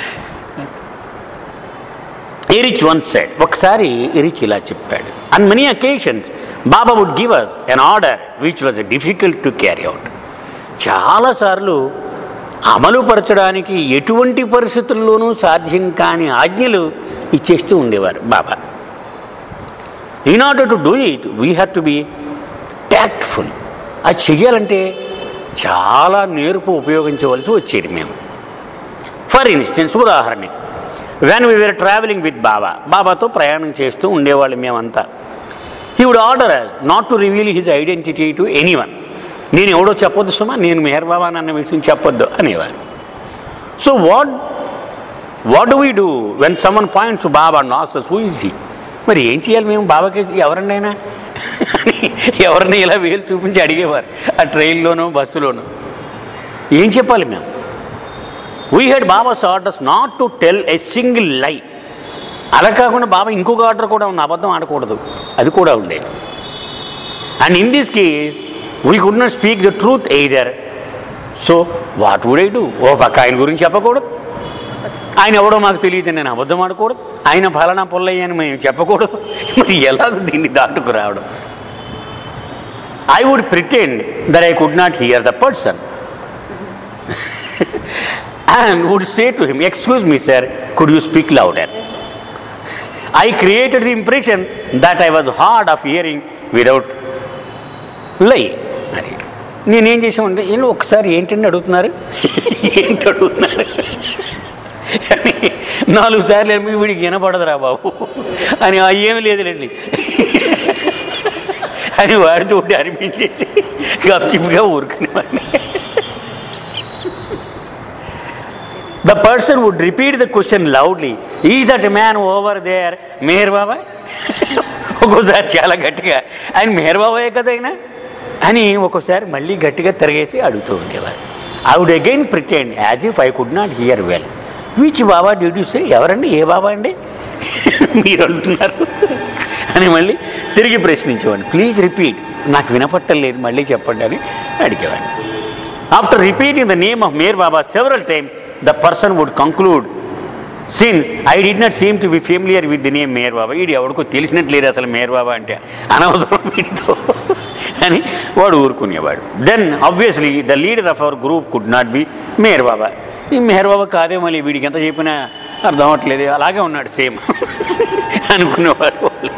ఎరిచ్ వన్ సైడ్ ఒకసారి ఎరిచ్ ఇలా చెప్పాడు on many occasions Baba would give us an order which was difficult to carry out చాలాసార్లు అమలుపరచడానికి ఎటువంటి పరిస్థితుల్లోనూ సాధ్యం కాని ఆజ్ఞలు ఇచ్చేస్తూ ఉండేవారు Baba in order to do it we have to be tactful అది చెయ్యాలంటే చాలా నేర్పు ఉపయోగించవలసి వచ్చేది మేము ఫర్ ఇన్స్టెన్స్ ఉదాహరణకి when we were travelling with Baba బాబాతో ప్రయాణం చేస్తూ ఉండేవాళ్ళు మేమంతా he would order us not to reveal his identity to anyone నేను ఎవడో చెప్పొద్దు సుమా నేను మేహర్ బాబా అన్న విషయం చెప్పొద్దు అనేవారు so what what do we do when someone points Baba నాసస్ హూ ఈజ్ హీ మరి ఏం చేయాలి మేము బాబాకి ఎవరినైనా అని ఎవరిని ఇలా వేలు చూపించి అడిగేవారు ఆ ట్రైన్లోనో బస్సులోనో ఏం చెప్పాలి మేము we had Baba's orders not to tell a single lie అలా కాకుండా బాబా ఇంకొక ఆర్డర్ కూడా ఉంది అబద్ధం ఆడకూడదు అది కూడా ఉండేది and in this case we could not speak the truth either so what would I do ఓ పక్క ఆయన గురించి చెప్పకూడదు ఆయన ఎవడో మాకు తెలియదు నేను అబద్ధం ఆడకూడదు ఆయన ఫలానా పొల్లయ్య అని మేము చెప్పకూడదు మరి ఎలాగ దీన్ని దాటుకు రావడం I would pretend that I could not hear the person and would say to him, Excuse me, sir, could you speak louder? I created the impression that I was hard of hearing without లై అది నేనేం చేసామంటే ఏంటి ఒకసారి ఏంటండి అడుగుతున్నారు ఏంటి అడుగుతున్నారు అని నాలుగు సార్లు ఏమి వీడికి వినపడదురా బాబు అని "ఆ, ఏమీ లేదులేండి అని వాడితో అనిపించేసి గప్చిప్గా ఊరుకునేవాడిని The person would repeat the question loudly. Is that man over there? Meher Baba ఒక్కోసారి చాలా గట్టిగా ఆయన మేహర్ బాబాయే కదా ఆయన అని ఒక్కోసారి మళ్ళీ గట్టిగా తిరగేసి అడుగుతూ ఉండేవారు I would again pretend as if I could not hear well which Baba do they say ఎవరండి ఏ బాబా అండి మీరు అంటున్నారు అని మళ్ళీ తిరిగి ప్రశ్నించేవాడిని ప్లీజ్ రిపీట్ నాకు వినపట్టలేదు మళ్ళీ చెప్పండి అని అడిగేవాడిని after repeating the name of Meher Baba several time the person would conclude since I did not seem to be familiar with the name Meher Baba ఇది ఎవరికో తెలిసినట్లేదు అసలు మేయర్ బాబా అంటే అనవసరం వీడితో అని వాడు ఊరుకునేవాడు then obviously the leader of our group could not be Meher Baba ఈ మేయర్ బాబా కాదే మళ్ళీ వీడికి ఎంత చెప్పినా అర్థం అవ్వట్లేదు అలాగే ఉన్నాడు సేమ్ అనుకునేవాడు వాళ్ళు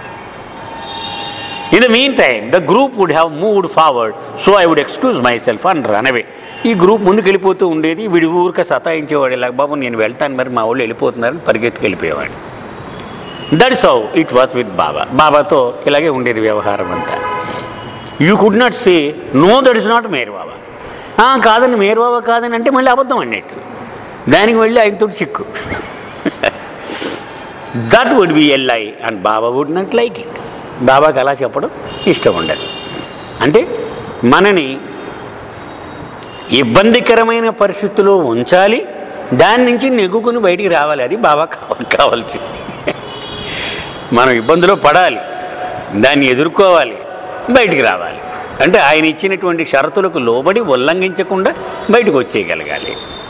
In the meantime, the group would have moved forward, so I would excuse myself and run away. ఈ గ్రూప్ ముందుకు వెళ్ళిపోతూ ఉండేది వీడి ఊరిక సతాయించేవాడు ఇలా బాబు నేను వెళ్తాను మరి మా వాళ్ళు వెళ్ళిపోతున్నారని పరిగెత్తుకు వెళ్ళిపోయేవాడు that's how it was with Baba బాబాతో ఇలాగే ఉండేది వ్యవహారం అంతా you could not say no that is not Meher Baba "ఆ, కాదండి మేర్ బాబా కాదని అంటే మళ్ళీ అబద్ధం అన్నట్టు దానికి వెళ్ళి ఆయనతో చిక్కు that would be a lie and Baba would not like it బాబాకి అలా చెప్పడం ఇష్టం ఉండదు అంటే మనని ఇబ్బందికరమైన పరిస్థితుల్లో ఉంచాలి దాని నుంచి నెగ్గుకుని బయటికి రావాలి అది బాబా కావ- కావాల్సింది మనం ఇబ్బందిలో పడాలి దాన్ని ఎదుర్కోవాలి బయటికి రావాలి అంటే ఆయన ఇచ్చినటువంటి షరతులకు లోబడి ఉల్లంఘించకుండా బయటకు వచ్చేయగలగాలి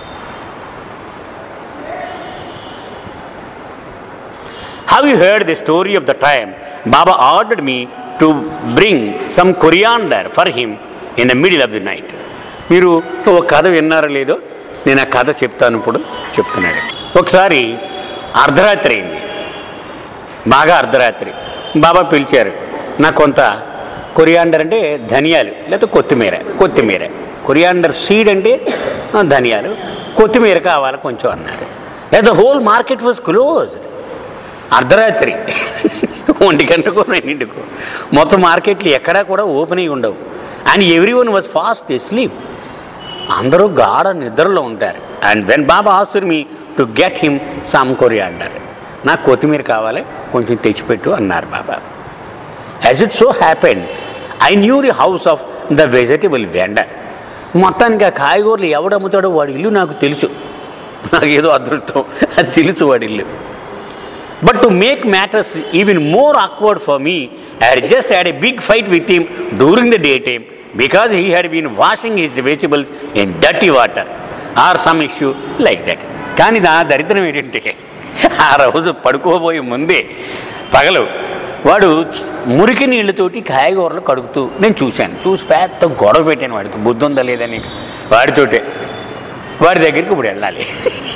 Have you heard the story of the time Baba ordered me to bring some coriander for him in the middle of the night? మీరు ఒక కథ విన్నారో లేదో నేను ఆ కథ చెప్తాను ఇప్పుడు చెప్తున్నాడు ఒకసారి అర్ధరాత్రి అయింది బాగా అర్ధరాత్రి బాబా పిలిచారు నాకు కొంత కొరియాండర్ అంటే ధనియాలు లేకపోతే కొత్తిమీర కొత్తిమీర కొరియాండర్ సీడ్ అంటే ఆ, ధనియాలు కొత్తిమీర కావాలి కొంచెం అన్నారు the whole market was closed అర్ధరాత్రి ఒంటి గంటకు రెండింటికు మొత్తం మార్కెట్లు ఎక్కడా కూడా ఓపెన్ అయి ఉండవు and every one was fast sleep అందరూ గాఢ నిద్రలో ఉంటారు అండ్ వెన్ బాబా ఆస్టర్ me to get him some coriander నాకు కొత్తిమీర కావాలి కొంచెం తెచ్చిపెట్టు అన్నారు Baba as it so happen I knew the house of the vegetable vendor మొత్తానికి ఆ కాయగూరలు ఎవడు అమ్ముతాడో వాడి ఇల్లు నాకు తెలుసు నాకు ఏదో అదృష్టం అది తెలుసు వాడి ఇల్లు But to make matters even more awkward for me, I had just had a big fight with him during the daytime because he had been washing his vegetables in dirty water or some issue like that. కానీ నా దరిద్రం ఏంటంటే ఆ రోజు పడుకోబోయే ముందే పగలు వాడు మురికి నీళ్ళతోటి కాయగూరలు కడుగుతూ నేను చూశాను చూసి పెద్ద గొడవ పెట్టాను వాడితో బుద్ధి ఉందా లేదా నీకు వాడితోటే వాడి దగ్గరికి ఇప్పుడు వెళ్ళాలి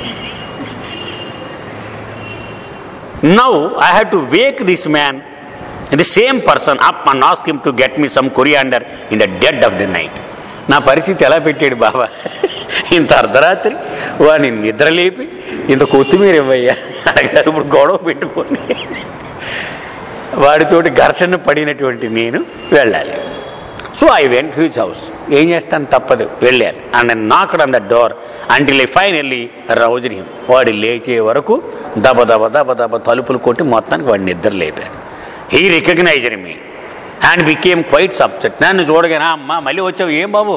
Now I have to wake this man, the same person, up and ask him to get me some coriander in the dead of the night. నా పరిస్థితి ఎలా పెట్టాడు బాబా ఇంత అర్ధరాత్రి వాడిని నిద్రలేపి ఇంత కొత్తిమీర ఇవ్వయ్యా అడగారు ఇప్పుడు గొడవ పెట్టుకొని వాడితోటి ఘర్షణ పడినటువంటి నేను వెళ్ళాలి so I went his house ఏం చేస్తాను తప్పదు వెళ్ళాను and knocked on the door until I finally roused him వాడు లేచే వరకు దబ దబ దబ దబ తలుపులు కొట్టి మొత్తానికి వాడిని నిద్ర లేపాను he recognized me and became quite subject నన్ను చూడగానే అమ్మ మళ్ళీ వచ్చావు ఏం బాబు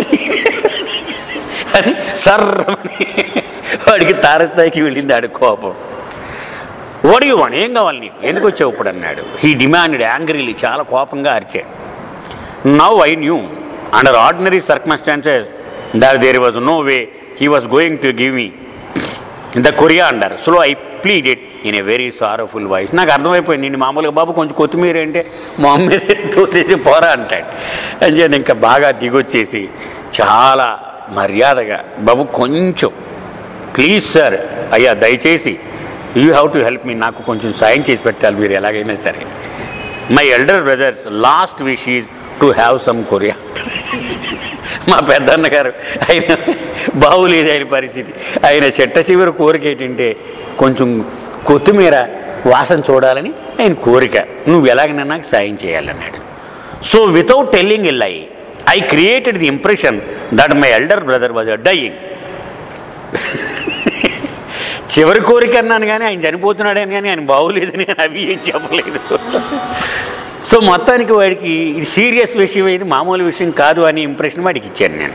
అని సర్రమని వాడికి తారస్థాయికి వెళ్ళింది ఆడి కోపం ఓడి వాడు ఏం కావాలి నీకు ఎందుకు వచ్చావు ఇప్పుడు అన్నాడు హీ డిమాండెడ్ యాంగ్రీలీ చాలా కోపంగా అరిచాడు Now I knew, under ordinary circumstances, that there was no way he was going to give me the coriander. So I pleaded in a very sorrowful voice. నాకు అర్థమైపోయింది నేను మామూలుగా బాబు కొంచెం కొత్తిమీర అంటే మా మీద తోసేసి పోరా అంటాడు అని చెప్పి ఇంకా బాగా దిగొచ్చేసి చాలా మర్యాదగా బాబు కొంచెం ప్లీజ్ సార్ అయ్యా దయచేసి you have to help me నాకు కొంచెం సాయం చేసి పెట్టాలి మీరు ఎలాగైనా సరే my elder brother's last wish is to have some కొరియా మా పెద్దన్న గారు ఆయన బాగులేదు ఆయన పరిస్థితి ఆయన చెట్ట చివరి కోరిక ఏంటంటే కొంచెం కొత్తిమీర వాసన చూడాలని ఆయన కోరిక నువ్వు ఎలాగైనా నాకు సాయం చేయాలన్నాడు so without telling a lie I created the impression that my elder brother was dying చివరి కోరిక అన్నాను కానీ ఆయన చనిపోతున్నాడని కానీ ఆయన బాగోలేదని నేను అవి ఏం చెప్పలేదు సో మొత్తానికి వాడికి ఇది సీరియస్ విషయం ఇది మామూలు విషయం కాదు అనే ఇంప్రెషన్ వాడికి ఇచ్చాను నేను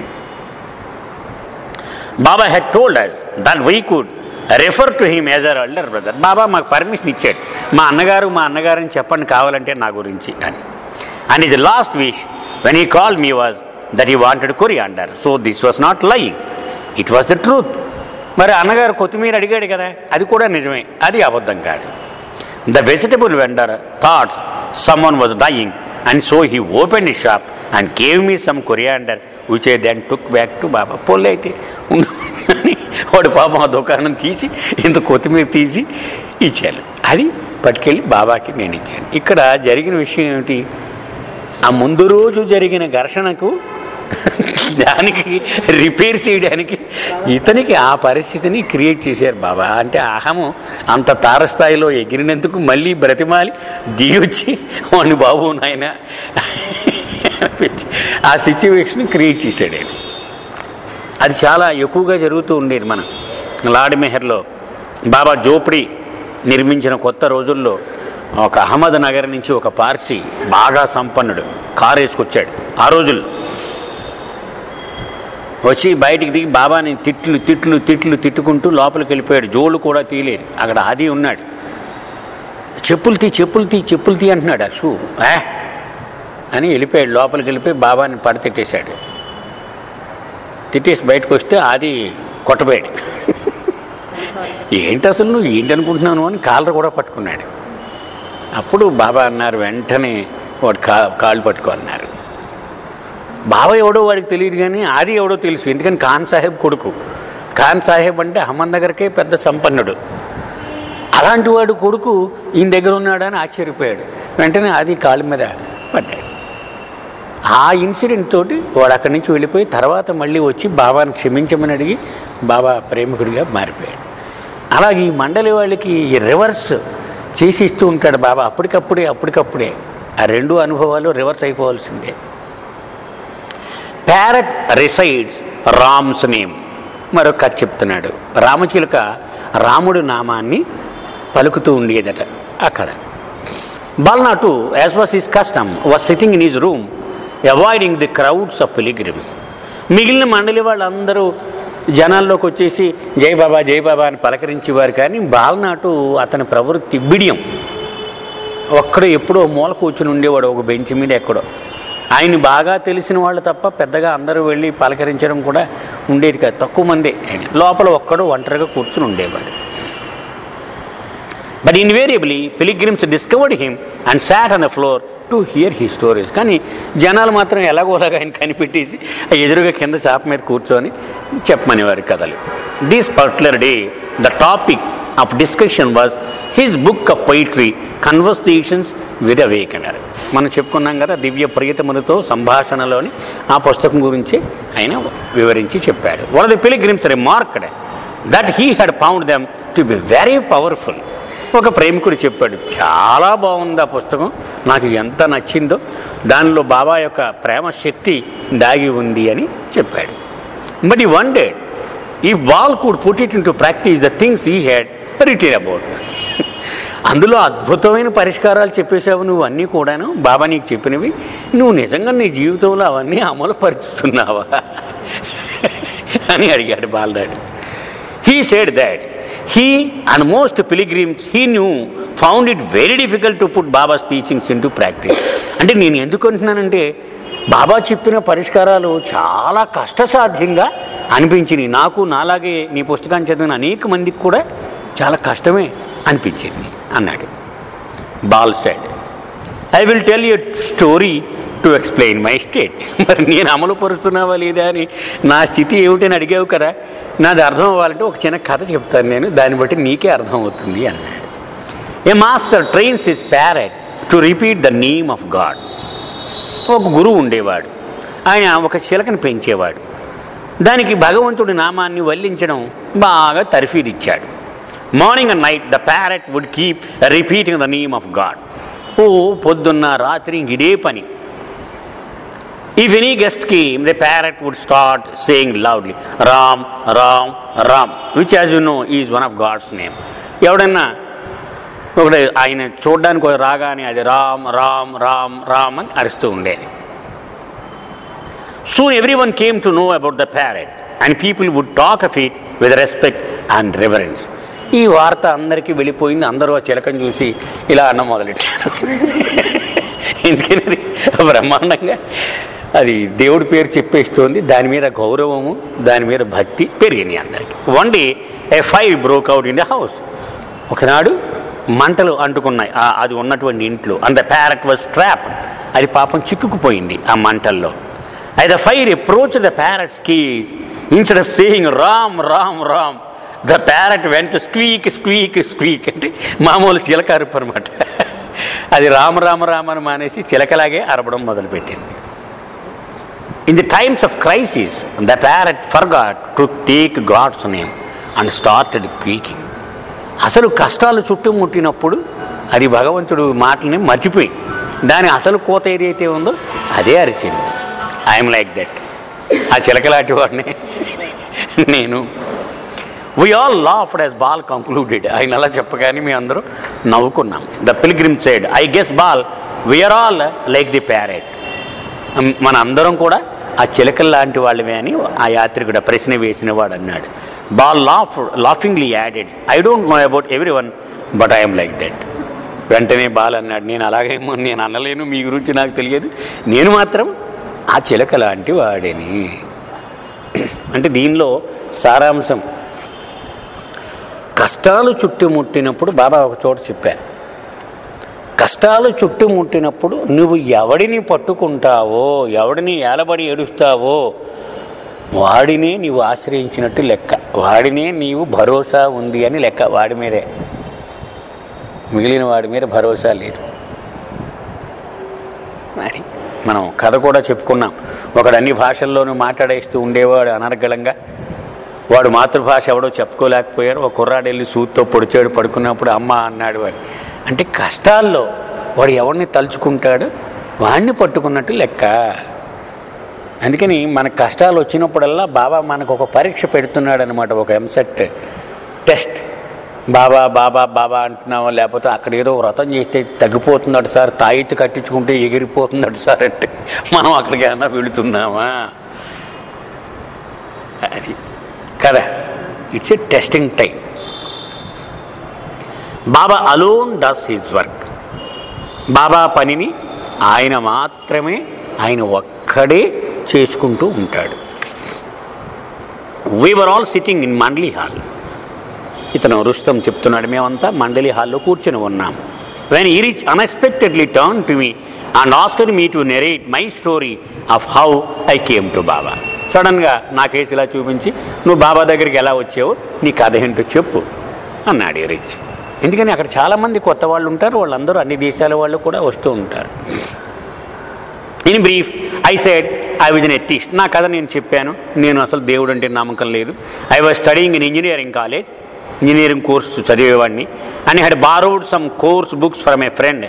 Baba had told us that we could refer to him as our elder brother Baba మాకు పర్మిషన్ ఇచ్చాడు మా అన్నగారు మా అన్నగారు అని చెప్పండి కావాలంటే నా గురించి అని and his last wish when he call me was that he wanted coriander so this was not lying it was the truth మరి అన్నగారు కొత్తిమీర అడిగాడు కదా అది కూడా నిజమే అది అబద్ధం కాదు the vegetable vendor thought someone was dying and so he open the shop and gave me some coriander which I then took back to Baba పొల్లు అయితే ఉండు అని వాడు పాపం ఆ దుకాణం తీసి ఇంత కొత్తిమీర తీసి ఇచ్చాను అది పట్టుకెళ్ళి బాబాకి నేను ఇచ్చాను ఇక్కడ జరిగిన విషయం ఏమిటి ఆ ముందు రోజు జరిగిన ఘర్షణకు దానికి రిపేర్ చేయడానికి ఇతనికి ఆ పరిస్థితిని క్రియేట్ చేశారు బాబా అంటే అహము అంత తారస్థాయిలో ఎగిరినందుకు మళ్ళీ బ్రతిమాలి దిగొచ్చి వాడిని బాబు నాయన అనిపించి ఆ సిచ్యువేషన్ క్రియేట్ చేశాడు ఆయన అది చాలా ఎక్కువగా జరుగుతూ ఉండేది మన లాడ్ మెహర్లో బాబా జోపిడి నిర్మించిన కొత్త రోజుల్లో ఒక అహ్మద్ నగర్ నుంచి ఒక పార్సీ బాగా సంపన్నుడు కారు వేసుకొచ్చాడు ఆ రోజుల్లో వచ్చి బయటికి దిగి బాబాని తిట్లు తిట్లు తిట్లు తిట్టుకుంటూ లోపలికి వెళ్ళిపోయాడు జోలు కూడా తీయలేదు అక్కడ ఆది ఉన్నాడు చెప్పులు తీ చెప్పులు తీ చెప్పులు తీ అంటున్నాడు ఆ షూ ఏ అని వెళ్ళిపోయాడు లోపలికి వెళ్ళిపోయి బాబాని పడ తిట్టేశాడు తిట్టేసి బయటకు వస్తే అది కొట్టబోయాడు ఏంటి అసలు నువ్వు ఏంటి అనుకుంటున్నాను అని కాలర్ కూడా పట్టుకున్నాడు అప్పుడు బాబా అన్నారు వెంటనే వాడు కా కాళ్ళు పట్టుకో అన్నారు బాబా ఎవడో వాడికి తెలియదు కానీ ఆది ఎవడో తెలుసు ఎందుకని ఖాన్ సాహెబ్ కొడుకు ఖాన్ సాహెబ్ అంటే హమ్మన్నగర్కే పెద్ద సంపన్నుడు అలాంటి వాడు కొడుకు ఈయన దగ్గర ఉన్నాడని ఆశ్చర్యపోయాడు వెంటనే ఆది కాళ్ళ మీద పడ్డాడు ఆ ఇన్సిడెంట్ తోటి వాడు అక్కడి నుంచి వెళ్ళిపోయి తర్వాత మళ్ళీ వచ్చి బాబాని క్షమించమని అడిగి బాబా ప్రేమికుడిగా మారిపోయాడు అలాగే ఈ మండలి వాళ్ళకి ఈ రివర్స్ చేసి ఇస్తూ ఉంటాడు బాబా అప్పటికప్పుడే అప్పటికప్పుడే ఆ రెండు అనుభవాలు రివర్స్ అయిపోవాల్సిందే ప్యారట్ రిసైడ్స్ రామ్స్ నేమ్ మరొక కథ చెప్తున్నాడు రామచిలుక రాముడు నామాన్ని పలుకుతూ ఉండేదట అక్కడ Balnatu as was his custom was sitting in his room avoiding the crowds of pilgrims మిగిలిన మండలి వాళ్ళందరూ జనాల్లోకి వచ్చేసి జై బాబా జై బాబా అని పలకరించేవారు కానీ బాల్నాటు అతని ప్రవృత్తి బిడియం ఒక్కడో ఎప్పుడో మూల కూర్చుని ఉండేవాడు ఒక బెంచ్ మీద ఎక్కడో ఆయన బాగా తెలిసిన వాళ్ళు తప్ప పెద్దగా అందరూ వెళ్ళి పలకరించడం కూడా ఉండేది కాదు తక్కువ మందే ఆయన లోపల ఒక్కడు ఒంటరిగా కూర్చుని ఉండేవాడు but invariably pilgrims discovered him and sat on the floor to hear he stories కానీ జనాలు మాత్రం ఎలాగోలాగా ఆయన కనిపెట్టేసి ఆ ఎదురుగా కింద చాప మీద కూర్చొని చెప్పమనేవారి కథలు this particular day the topic of discussion was his book of poetry conversations with awakener మనం చెప్పుకున్నాం కదా దివ్య ప్రియతములతో సంభాషణలోని ఆ పుస్తకం గురించి ఆయన వివరించి చెప్పాడు one of the pilgrims remarked that he had found them to be very powerful ఒక ప్రేమికుడు చెప్పాడు చాలా బాగుంది ఆ పుస్తకం నాకు ఎంత నచ్చిందో దానిలో బాబా యొక్క ప్రేమ శక్తి దాగి ఉంది అని చెప్పాడు but he wondered he will could put it in to practice the things he had written about అందులో అద్భుతమైన పరిష్కారాలు చెప్పేశావు నువ్వు అన్నీ కూడాను బాబా నీకు చెప్పినవి నువ్వు నిజంగా నీ జీవితంలో అవన్నీ అమలు పరుచుతున్నావా అని అడిగాడు బాలరాడు he said that he and most pilgrims he knew found it very difficult to put Baba's teachings in to practice అంటే నేను ఎందుకు అంటున్నానంటే బాబా చెప్పిన పరిష్కారాలు చాలా కష్టసాధ్యంగా అనిపించినాయి నాకు నాలాగే నీ పుస్తకాన్ని చదివిన అనేక మందికి కూడా చాలా కష్టమే అనిపించింది అన్నాడు Bal said I will tell you story to explain my state మరి నేను అమలు పరుస్తున్నావా లేదా అని నా స్థితి ఏమిటని అడిగావు కదా నాది అర్థం అవ్వాలంటే ఒక చిన్న కథ చెప్తాను నేను దాన్ని బట్టి నీకే అర్థం అవుతుంది అన్నాడు a master trains his parrot to repeat the name of God ఒక గురువు ఉండేవాడు ఆయన ఒక చిలకని పెంచేవాడు దానికి భగవంతుడి నామాన్ని వల్లించడం బాగా తర్ఫీదిచ్చాడు morning and night the parrot would keep repeating the name of God ఓ పొద్దున్న రాత్రి ఇంక ఇదే పని if any guest came the parrot would start saying loudly Ram Ram Ram which as you know is one of God's name ఎవడన్నా ఒకటి ఆయన చూడడానికి ఒక రాగానే అది రామ్ రామ్ రామ్ రామ్ అని అరుస్తూ ఉండేది soon everyone came to know about the parrot and people would talk of it with respect and reverence ఈ వార్త అందరికీ వెళ్ళిపోయింది అందరూ ఆ చిలకని చూసి ఇలా అన్న మొదలెట్టారు ఎందుకని అది బ్రహ్మాండంగా అది దేవుడి పేరు చెప్పేస్తోంది దాని మీద గౌరవము దాని మీద భక్తి పెరిగినాయి అందరికి one day a fire broke out in the house ఒకనాడు మంటలు అంటుకున్నాయి ఆ- అది ఉన్నటువంటి ఇంట్లో and the parrot was trap అది పాపం చిక్కుకుపోయింది ఆ మంటల్లో as the fire approach the parrot's cage instead of saying Ram Ram Ram the parrot went squeak స్క్వీక్ స్క్వీక్ అంటే మామూలు చిలక అరుపు అనమాట అది రామ రామ రామ అని మానేసి చిలకలాగే అరవడం మొదలుపెట్టింది in the times of crisis the parrot forgot to take God's name and started squeaking అసలు కష్టాలు చుట్టుముట్టినప్పుడు అది భగవంతుడు మాటల్ని మర్చిపోయి దాని అసలు కోత ఏదైతే ఉందో అదే అరిచింది ఐఎమ్ లైక్ దట్ ఆ చిలకలాంటి వాడిని నేను we all laughed as Bal concluded ఆయన అలా చెప్పగానే మీ అందరూ నవ్వుకున్నాం the pilgrim said I guess Bal we are all like the parrot మన అందరం కూడా ఆ చిలకల లాంటి వాళ్ళమే అని ఆ యాత్రికుడు ఆ ప్రశ్న వేసిన వాడు అన్నాడు Bal laugh laughingly added I don't know about everyone but I'm like that వెంటనే బాల్ అన్నాడు నేను అలాగేమో నేను అనలేను మీ గురించి నాకు తెలియదు నేను మాత్రం ఆ చిలక లాంటి వాడిని అంటే దీనిలో సారాంశం కష్టాలు చుట్టుముట్టినప్పుడు బాబా ఒక చోట చెప్పారు కష్టాలు చుట్టుముట్టినప్పుడు నువ్వు ఎవడిని పట్టుకుంటావో ఎవడిని ఏలబడి ఏడుస్తావో వాడినే నీవు ఆశ్రయించినట్టు లెక్క వాడినే నీవు భరోసా ఉంది అని లెక్క వాడి మీదే మిగిలిన వాడి మీద భరోసా లేదు మరి మనం కథ కూడా చెప్పుకున్నాం ఒకడు అన్ని భాషల్లోనూ మాట్లాడేస్తూ ఉండేవాడు అనర్గళంగా వాడు మాతృభాష ఎవడో చెప్పుకోలేకపోయారు ఒక కుర్రాడు వెళ్ళి సూత్తో పొడిచాడు పడుకున్నప్పుడు అమ్మ అన్నాడు అని అంటే కష్టాల్లో వాడు ఎవరిని తలుచుకుంటాడు వాడిని పట్టుకున్నట్టు లెక్క అందుకని మన కష్టాలు వచ్చినప్పుడల్లా బాబా మనకు ఒక పరీక్ష పెడుతున్నాడు అనమాట ఒక ఎంసెట్ టెస్ట్ బాబా బాబా బాబా అంటున్నావా లేకపోతే అక్కడ ఏదో వ్రతం చేస్తే తగ్గిపోతున్నాడు సార్ తాయిత్తు కట్టించుకుంటే ఎగిరిపోతున్నాడు సార్ అంటే మనం అక్కడికి ఏమన్నా వెళుతున్నామా అది కదా it's a testing time Baba alone does his work Baba పనిని ఆయన మాత్రమే ఆయన ఒక్కడే చేసుకుంటూ ఉంటాడు we were all sitting in Mandli hall ఇతను రుస్తం చెప్తున్నాడు మేమంతా మండలి హాల్లో కూర్చొని ఉన్నాం when he reach unexpectedly turn to me and asked me to narrate my story of how I came to Baba సడన్గా నా కేసు ఇలా చూపించి నువ్వు బాబా దగ్గరికి ఎలా వచ్చావు నీ కథ ఏంటో చెప్పు అన్నాడు ఈ రిచ్ ఎందుకని అక్కడ చాలామంది కొత్త వాళ్ళు ఉంటారు వాళ్ళందరూ అన్ని దేశాల వాళ్ళు కూడా వస్తూ ఉంటారు in brief I said I was an atheist నా కథ నేను చెప్పాను నేను అసలు దేవుడు అంటే నమ్మకం లేదు I was studying in engineering college engineering course చదివేవాడిని and had borrowed some course books from a friend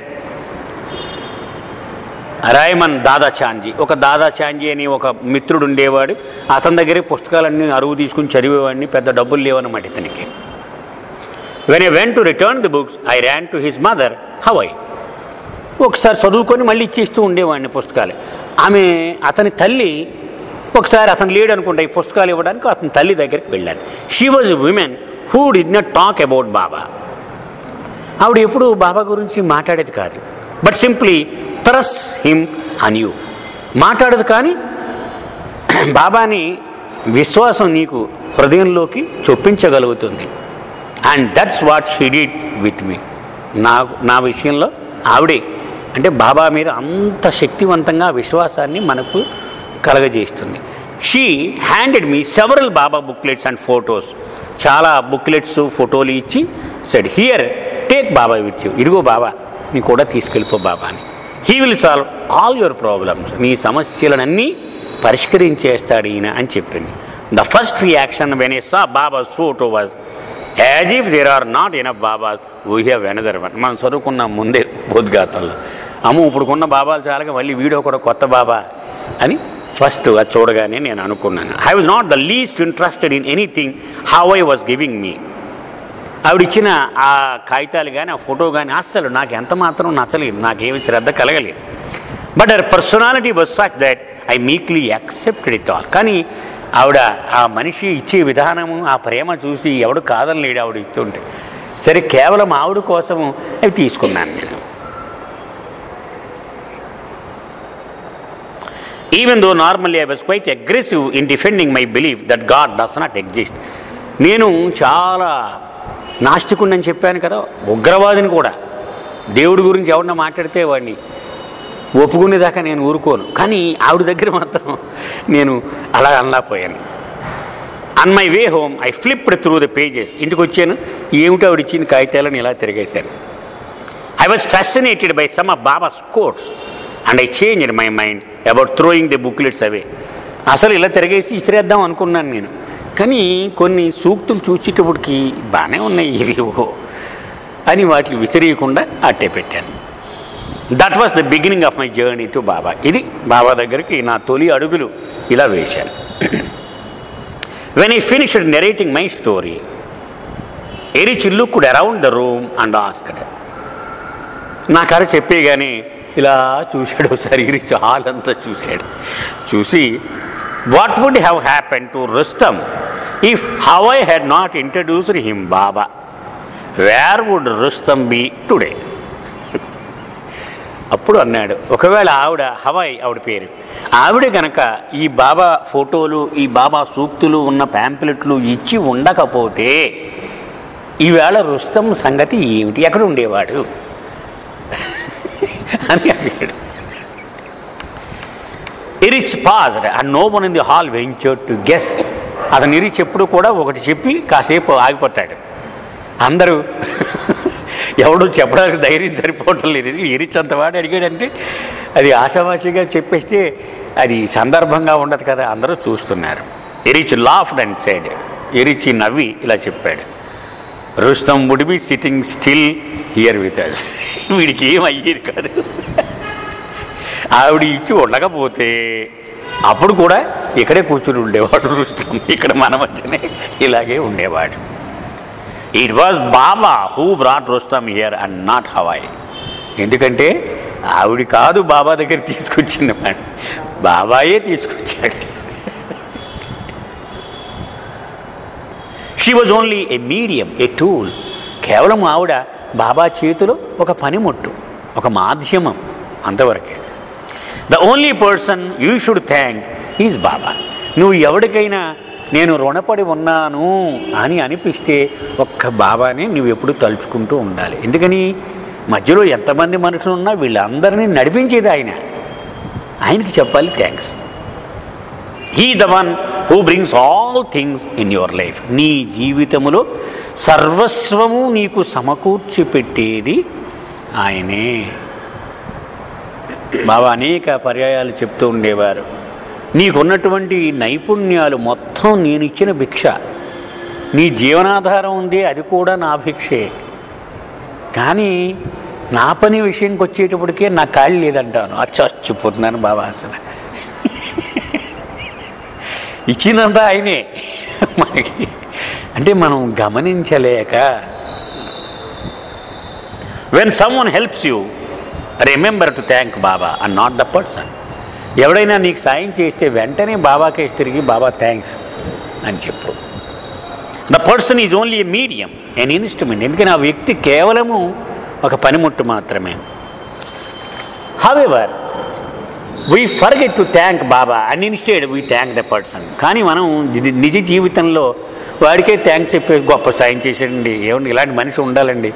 రాయమన్ దాదా చాంజీ ఒక దాదా చాంజీ అని ఒక మిత్రుడు ఉండేవాడు అతని దగ్గరే పుస్తకాలన్నీ అరువు తీసుకుని చదివేవాడిని పెద్ద డబ్బులు లేవన్నమాట ఇతనికి when I went to return the books I ran to his mother హవై ఒకసారి చదువుకొని మళ్ళీ ఇచ్చేస్తూ ఉండేవాడిని పుస్తకాలు ఆమె అతని తల్లి ఒకసారి అతను లేడు అనుకుంటా ఈ పుస్తకాలు ఇవ్వడానికి అతని తల్లి దగ్గరికి వెళ్ళాను she was women who did not talk about Baba ఆవిడ ఎప్పుడు బాబా గురించి మాట్లాడేది కాదు but simply trust him and you మాట్లాడదు కానీ బాబాని విశ్వాసం నీకు హృదయంలోకి చొప్పించగలుగుతుంది and that's what she did with me నా నా విషయంలో ఆవిడే అంటే బాబా మీద అంత శక్తివంతంగా విశ్వాసాన్ని మనకు కలగజేస్తుంది she handed me several Baba booklets and photos చాలా బుక్లెట్స్ ఫోటోలు ఇచ్చి said here take Baba with you ఇదిగో బాబా నీ కూడా తీసుకెళ్ళిపో బాబా అని he will solve all your problems నీ సమస్యలనన్నీ పరిష్కరించేస్తాడు ఈయన అని చెప్పింది the first reaction when I saw Baba photo was as if there are not enough Babas we have another one మనం చదువుకున్నాం ముందే బోద్ఘాతంలో అమ్మ ఇప్పుడుకున్న బాబాలు చాలగా మళ్ళీ వీడియో కూడా కొత్త బాబా అని ఫస్ట్ అది చూడగానే నేను అనుకున్నాను I was not the least interested in anything how I was giving me ఆవిడిచ్చిన ఆ కాగితాలు కానీ ఆ ఫోటో కానీ అస్సలు నాకు ఎంత మాత్రం నచ్చలేదు నాకేమి శ్రద్ధ కలగలేదు but her personality was such that I meekly accepted it all కానీ ఆవిడ ఆ మనిషి ఇచ్చే విధానము ఆ ప్రేమ చూసి ఎవడు కాదని లేడు ఆవిడ ఇస్తుంటే సరే కేవలం ఆవిడ కోసము అవి తీసుకున్నాను నేను even though normally I was quite aggressive in defending my belief that God does not exist నేను చాలా నాస్తికుణ్ణని చెప్పాను కదా ఉగ్రవాదిని కూడా దేవుడి గురించి ఎవరన్నా మాట్లాడితే వాడిని ఒప్పుకునేదాకా నేను ఊరుకోను కానీ ఆవిడ దగ్గర మాత్రం నేను అలా అనలేకపోయాను on my way home I flipped through the pages ఇంటికి వచ్చాను ఏమిటో ఆవిడ ఇచ్చిన కాగితాలను ఇలా తిరిగేశాను I was fascinated by some of Baba's quotes and I change in my mind about throwing the booklets away అసలు ఇలా తిరిగేసి ఇసిరేద్దాం అనుకున్నాను నేను కానీ కొన్ని సూక్తులు చూసేటప్పటికి బాగానే ఉన్నాయి ఇవి ఓ అని వాటిని విసిరియకుండా అట్టే పెట్టాను that was the beginning of my journey to Baba ఇది బాబా దగ్గరికి నా తొలి అడుగులు ఇలా వేశాను when I finished narrating my story Eruch looked around the room and asked నా కథ చెప్పేగానే ఇలా చూశాడు ఒకసారి ఇరిచి హాల్ అంతా చూశాడు చూసి what would have happen to Rustam if how I had not introduced him Baba where would Rustam be today అప్పుడు అన్నాడు ఒకవేళ ఆవిడ హవాయ్ ఆవిడ పేరు ఆవిడ గనక ఈ బాబా ఫోటోలు ఈ బాబా సూక్తులు ఉన్న ప్యాంప్లెట్లు ఇచ్చి ఉండకపోతే ఈవేళ రుస్తం సంగతి ఏమిటి ఎక్కడ ఉండేవాడు అని అడిగాడు Eruch paused and no one in the hall ventured to guess అతను ఇరిచ్ ఎప్పుడు కూడా ఒకటి చెప్పి కాసేపు ఆగిపోతాడు అందరూ ఎవడు చెప్పడానికి ధైర్యం సరిపోవటం లేదు ఇరిచ్ అంత వాడు అడిగాడంటే అది ఆశావాసిగా చెప్పేస్తే అది సందర్భంగా ఉండదు కదా అందరూ చూస్తున్నారు ఎరిచ్ లాఫ్డ్ అండ్ సైడ్ ఎరిచి నవ్వి ఇలా చెప్పాడు Rustam would be sitting still here with us వీడికి ఏం అయ్యేది కాదు ఆవిడ ఇచ్చి ఉండకపోతే అప్పుడు కూడా ఇక్కడే కూర్చుని ఉండేవాడు రుస్తం ఇక్కడ మన మధ్యనే ఇలాగే ఉండేవాడు it was Baba who brought Rustam here and not హవాయ్ ఎందుకంటే ఆవిడ కాదు బాబా దగ్గర తీసుకొచ్చింది వాడు బాబాయే తీసుకొచ్చాడు she was only a medium a tool కేవలం ఆవిడ బాబా చేతిలో ఒక పనిముట్టు ఒక మాధ్యమం అంతవరకే the only person you should thank is Baba నువ్వు ఎవరికైనా నేను రుణపడి ఉన్నాను అని అనిపిస్తే ఒక్క బాబానే నువ్వు ఎప్పుడు తలుచుకుంటూ ఉండాలి ఎందుకని మధ్యలో ఎంతమంది మనుషులు ఉన్నా వీళ్ళందరినీ నడిపించేది ఆయన ఆయనకి చెప్పాలి thanks he the one who brings all things in your life నీ జీవితములో సర్వస్వము నీకు సమకూర్చి పెట్టేది ఆయనే బాబా అనేక పర్యాయాలు చెప్తూ ఉండేవారు నీకున్నటువంటి నైపుణ్యాలు మొత్తం నేను ఇచ్చిన భిక్ష నీ జీవనాధారం ఉంది అది కూడా నా భిక్షే కానీ నా పని విషయంకి వచ్చేటప్పటికే నా కాళ్ళు లేదంటాను అచ్చచ్చిపోతున్నాను బాబా అసలు ఇచ్చినంత ఆయనే మనకి అంటే మనం గమనించలేక when someone helps you remember to thank Baba and not the person ఎవడైనా నీకు సాయం చేస్తే వెంటనే బాబాకే తిరిగి బాబా థ్యాంక్స్ అని చెప్పు the person is only a medium an instrument ఎందుకని ఆ వ్యక్తి కేవలము ఒక పనిముట్టు మాత్రమే however we forget to thank Baba and instead we thank the person కానీ మనం ని- నిజ జీవితంలో వాడికే థ్యాంక్స్ చెప్పేసి గొప్ప సాయం చేసాడండి ఏమండి ఇలాంటి మనిషి ఉండాలండి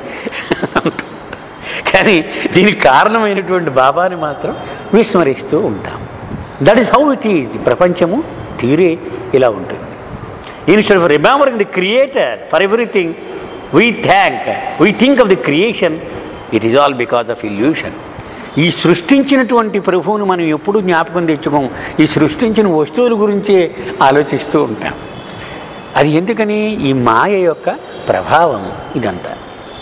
కానీ దీనికి కారణమైనటువంటి బాబాని మాత్రం విస్మరిస్తూ ఉంటాం that is how it is ప్రపంచము తీరే ఇలా ఉంటుంది instead of remembering the creator for everything we thank we think of the creation it is all because of illusion ఈ సృష్టించినటువంటి ప్రభువును మనం ఎప్పుడూ జ్ఞాపకం తెచ్చుకోం ఈ సృష్టించిన వస్తువుల గురించే ఆలోచిస్తూ ఉంటాం అది ఎందుకని ఈ మాయ యొక్క ప్రభావం ఇదంతా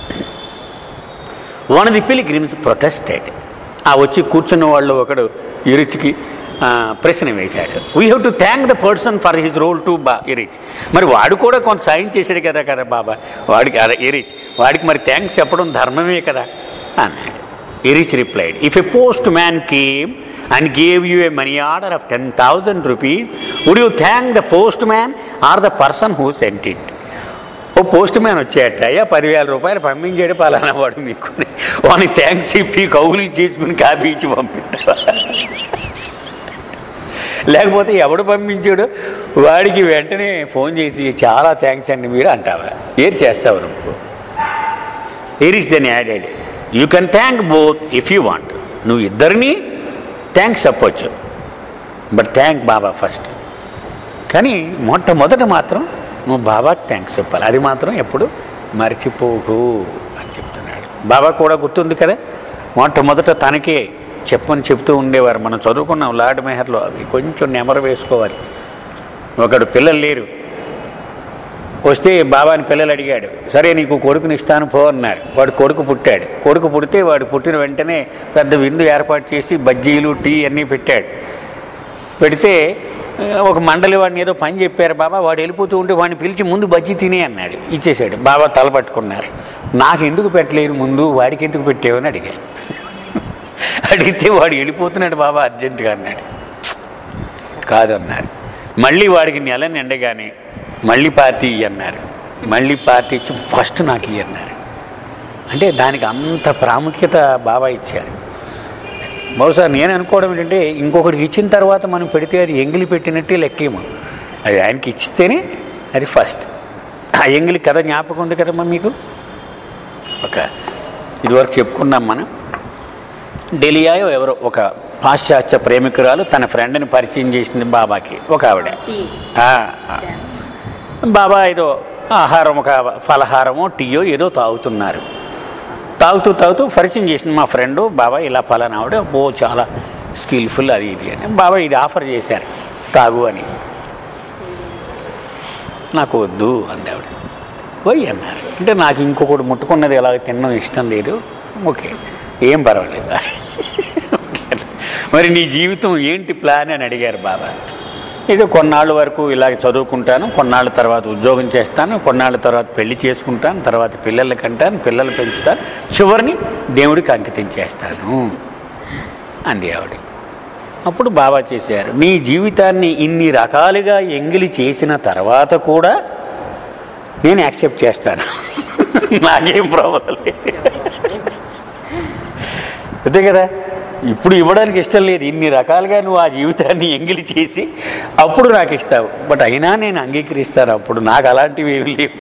వన్ ది పిలిగ్రిమ్స్ ప్రొటెస్టెడ్ ఆ వచ్చి కూర్చున్న వాళ్ళు ఒకడు ఇరుచికి ఆ, ప్రశ్న వేశాడు we have to thank the person for his role to బా ఇరిచ్ మరి వాడు కూడా కొంత సాయం చేశాడు కదా కదా బాబా వాడికి అదే ఇరిచ్ వాడికి మరి థ్యాంక్స్ చెప్పడం ధర్మమే కదా అన్నాడు Eruch replied if a postman came and gave you a money order of ten thousand rupees would you thank the postman or the person who sent it ఓ పోస్ట్ మ్యాన్ వచ్చాట అయ్యా పదివేల రూపాయలు పంపించాడు పలానా వాడు మీకు వాడిని థ్యాంక్స్ చెప్పి కౌలు చేసుకుని కాపీ ఇచ్చి పంపిస్తా లేకపోతే ఎవడు పంపించాడు వాడికి వెంటనే ఫోన్ చేసి చాలా థ్యాంక్స్ అండి మీరు అంటావా ఏది చేస్తావు నువ్వు Eruch then added you can thank both if you want నువ్వు ఇద్దరిని థ్యాంక్స్ చెప్పొచ్చు బట్ థ్యాంక్ బాబా ఫస్ట్ కానీ మొట్టమొదట మాత్రం నువ్వు బాబాకి థ్యాంక్స్ చెప్పాలి అది మాత్రం ఎప్పుడు మర్చిపోకు అని చెప్తున్నాడు బాబా కూడా గుర్తుంది కదా మొట్టమొదట తనకే చెప్పని చెప్తూ ఉండేవారు మనం చదువుకున్నాం లార్డ్ మెహర్లో అవి కొంచెం నెమరు వేసుకోవాలి ఒకడు పిల్లలు లేరు వస్తే బాబాని పిల్లలు అడిగాడు సరే నీకు కొడుకుని ఇస్తాను పో అన్నారు వాడు కొడుకు పుట్టాడు కొడుకు పుడితే వాడు పుట్టిన వెంటనే పెద్ద విందు ఏర్పాటు చేసి బజ్జీలు టీ అన్నీ పెట్టాడు పెడితే ఆ, ఒక మండలి వాడిని ఏదో పని చెప్పారు బాబా వాడు వెళ్ళిపోతూ ఉంటే వాడిని పిలిచి ముందు బజ్జీ తినే అన్నాడు ఇచ్చేసాడు బాబా తల పట్టుకున్నారు నాకు ఎందుకు పెట్టలేరు ముందు వాడికి ఎందుకు పెట్టేవని అడిగాను అడిగితే వాడు వెళ్ళిపోతున్నాడు బాబా అర్జెంటుగా అన్నాడు కాదు అన్నారు మళ్ళీ వాడికి నెల నిండగానే మళ్ళీ పార్టీ ఇయ్యి అన్నారు మళ్ళీ పార్టీ ఇచ్చి ఫస్ట్ నాకు ఇయ్యి అన్నారు అంటే దానికి అంత ప్రాముఖ్యత బాబా ఇచ్చారు బహుశా నేను అనుకోవడం ఏంటంటే ఇంకొకటికి ఇచ్చిన తర్వాత మనం పెడితే అది ఎంగిలి పెట్టినట్టే లెక్కేమో అది ఆయనకి ఇచ్చితేనే అది ఫస్ట్ ఆ ఎంగిలి కథ జ్ఞాపకం ఉంది కదమ్మా మీకు ఒక ఇదివరకు చెప్పుకున్నాం మనం డెలియాయో ఎవరో ఒక పాశ్చాత్య ప్రేమికురాలు తన ఫ్రెండ్ని పరిచయం చేసింది బాబాకి ఒక ఆవిడ టీ ఆ, ఆ. బాబా ఏదో ఆహారం ఒక ఫలహారమో టీయో ఏదో తాగుతున్నారు తాగుతూ తాగుతూ పరిచయం చేసింది మా ఫ్రెండ్ బాబా ఇలా ఫలానా ఆవిడ ఓ చాలా స్కిల్ఫుల్ అది ఇది అని బాబా ఇది ఆఫర్ చేశారు తాగు అని నాకు వద్దు అంది ఆవిడ పోయి అన్నారు అంటే నాకు ఇంకొకటి ముట్టుకున్నది ఎలా తినడం ఇష్టం లేదు ఓకే ఏం పర్వాలేదు మరి నీ జీవితం ఏంటి ప్లాన్ అని అడిగారు బాబా ఇది కొన్నాళ్ళ వరకు ఇలాగ చదువుకుంటాను కొన్నాళ్ళ తర్వాత ఉద్యోగం చేస్తాను కొన్నాళ్ళ తర్వాత పెళ్లి చేసుకుంటాను తర్వాత పిల్లల్ని కంటాను పిల్లలు పెంచుతాను చివరిని దేవుడికి అంకితం చేస్తాను అంది ఆవిడ అప్పుడు బాబా చేశారు నీ జీవితాన్ని ఇన్ని రకాలుగా ఎంగిలి చేసిన తర్వాత కూడా నేను యాక్సెప్ట్ చేస్తాను నాకేం ప్రాబ్లం లేదు అంతే కదా ఇప్పుడు ఇవ్వడానికి ఇష్టం లేదు ఇన్ని రకాలుగా నువ్వు ఆ జీవితాన్ని ఎంగిలి చేసి అప్పుడు నాకు ఇస్తావు బట్ అయినా నేను అంగీకరిస్తాను అప్పుడు నాకు అలాంటివి ఏమి లేవు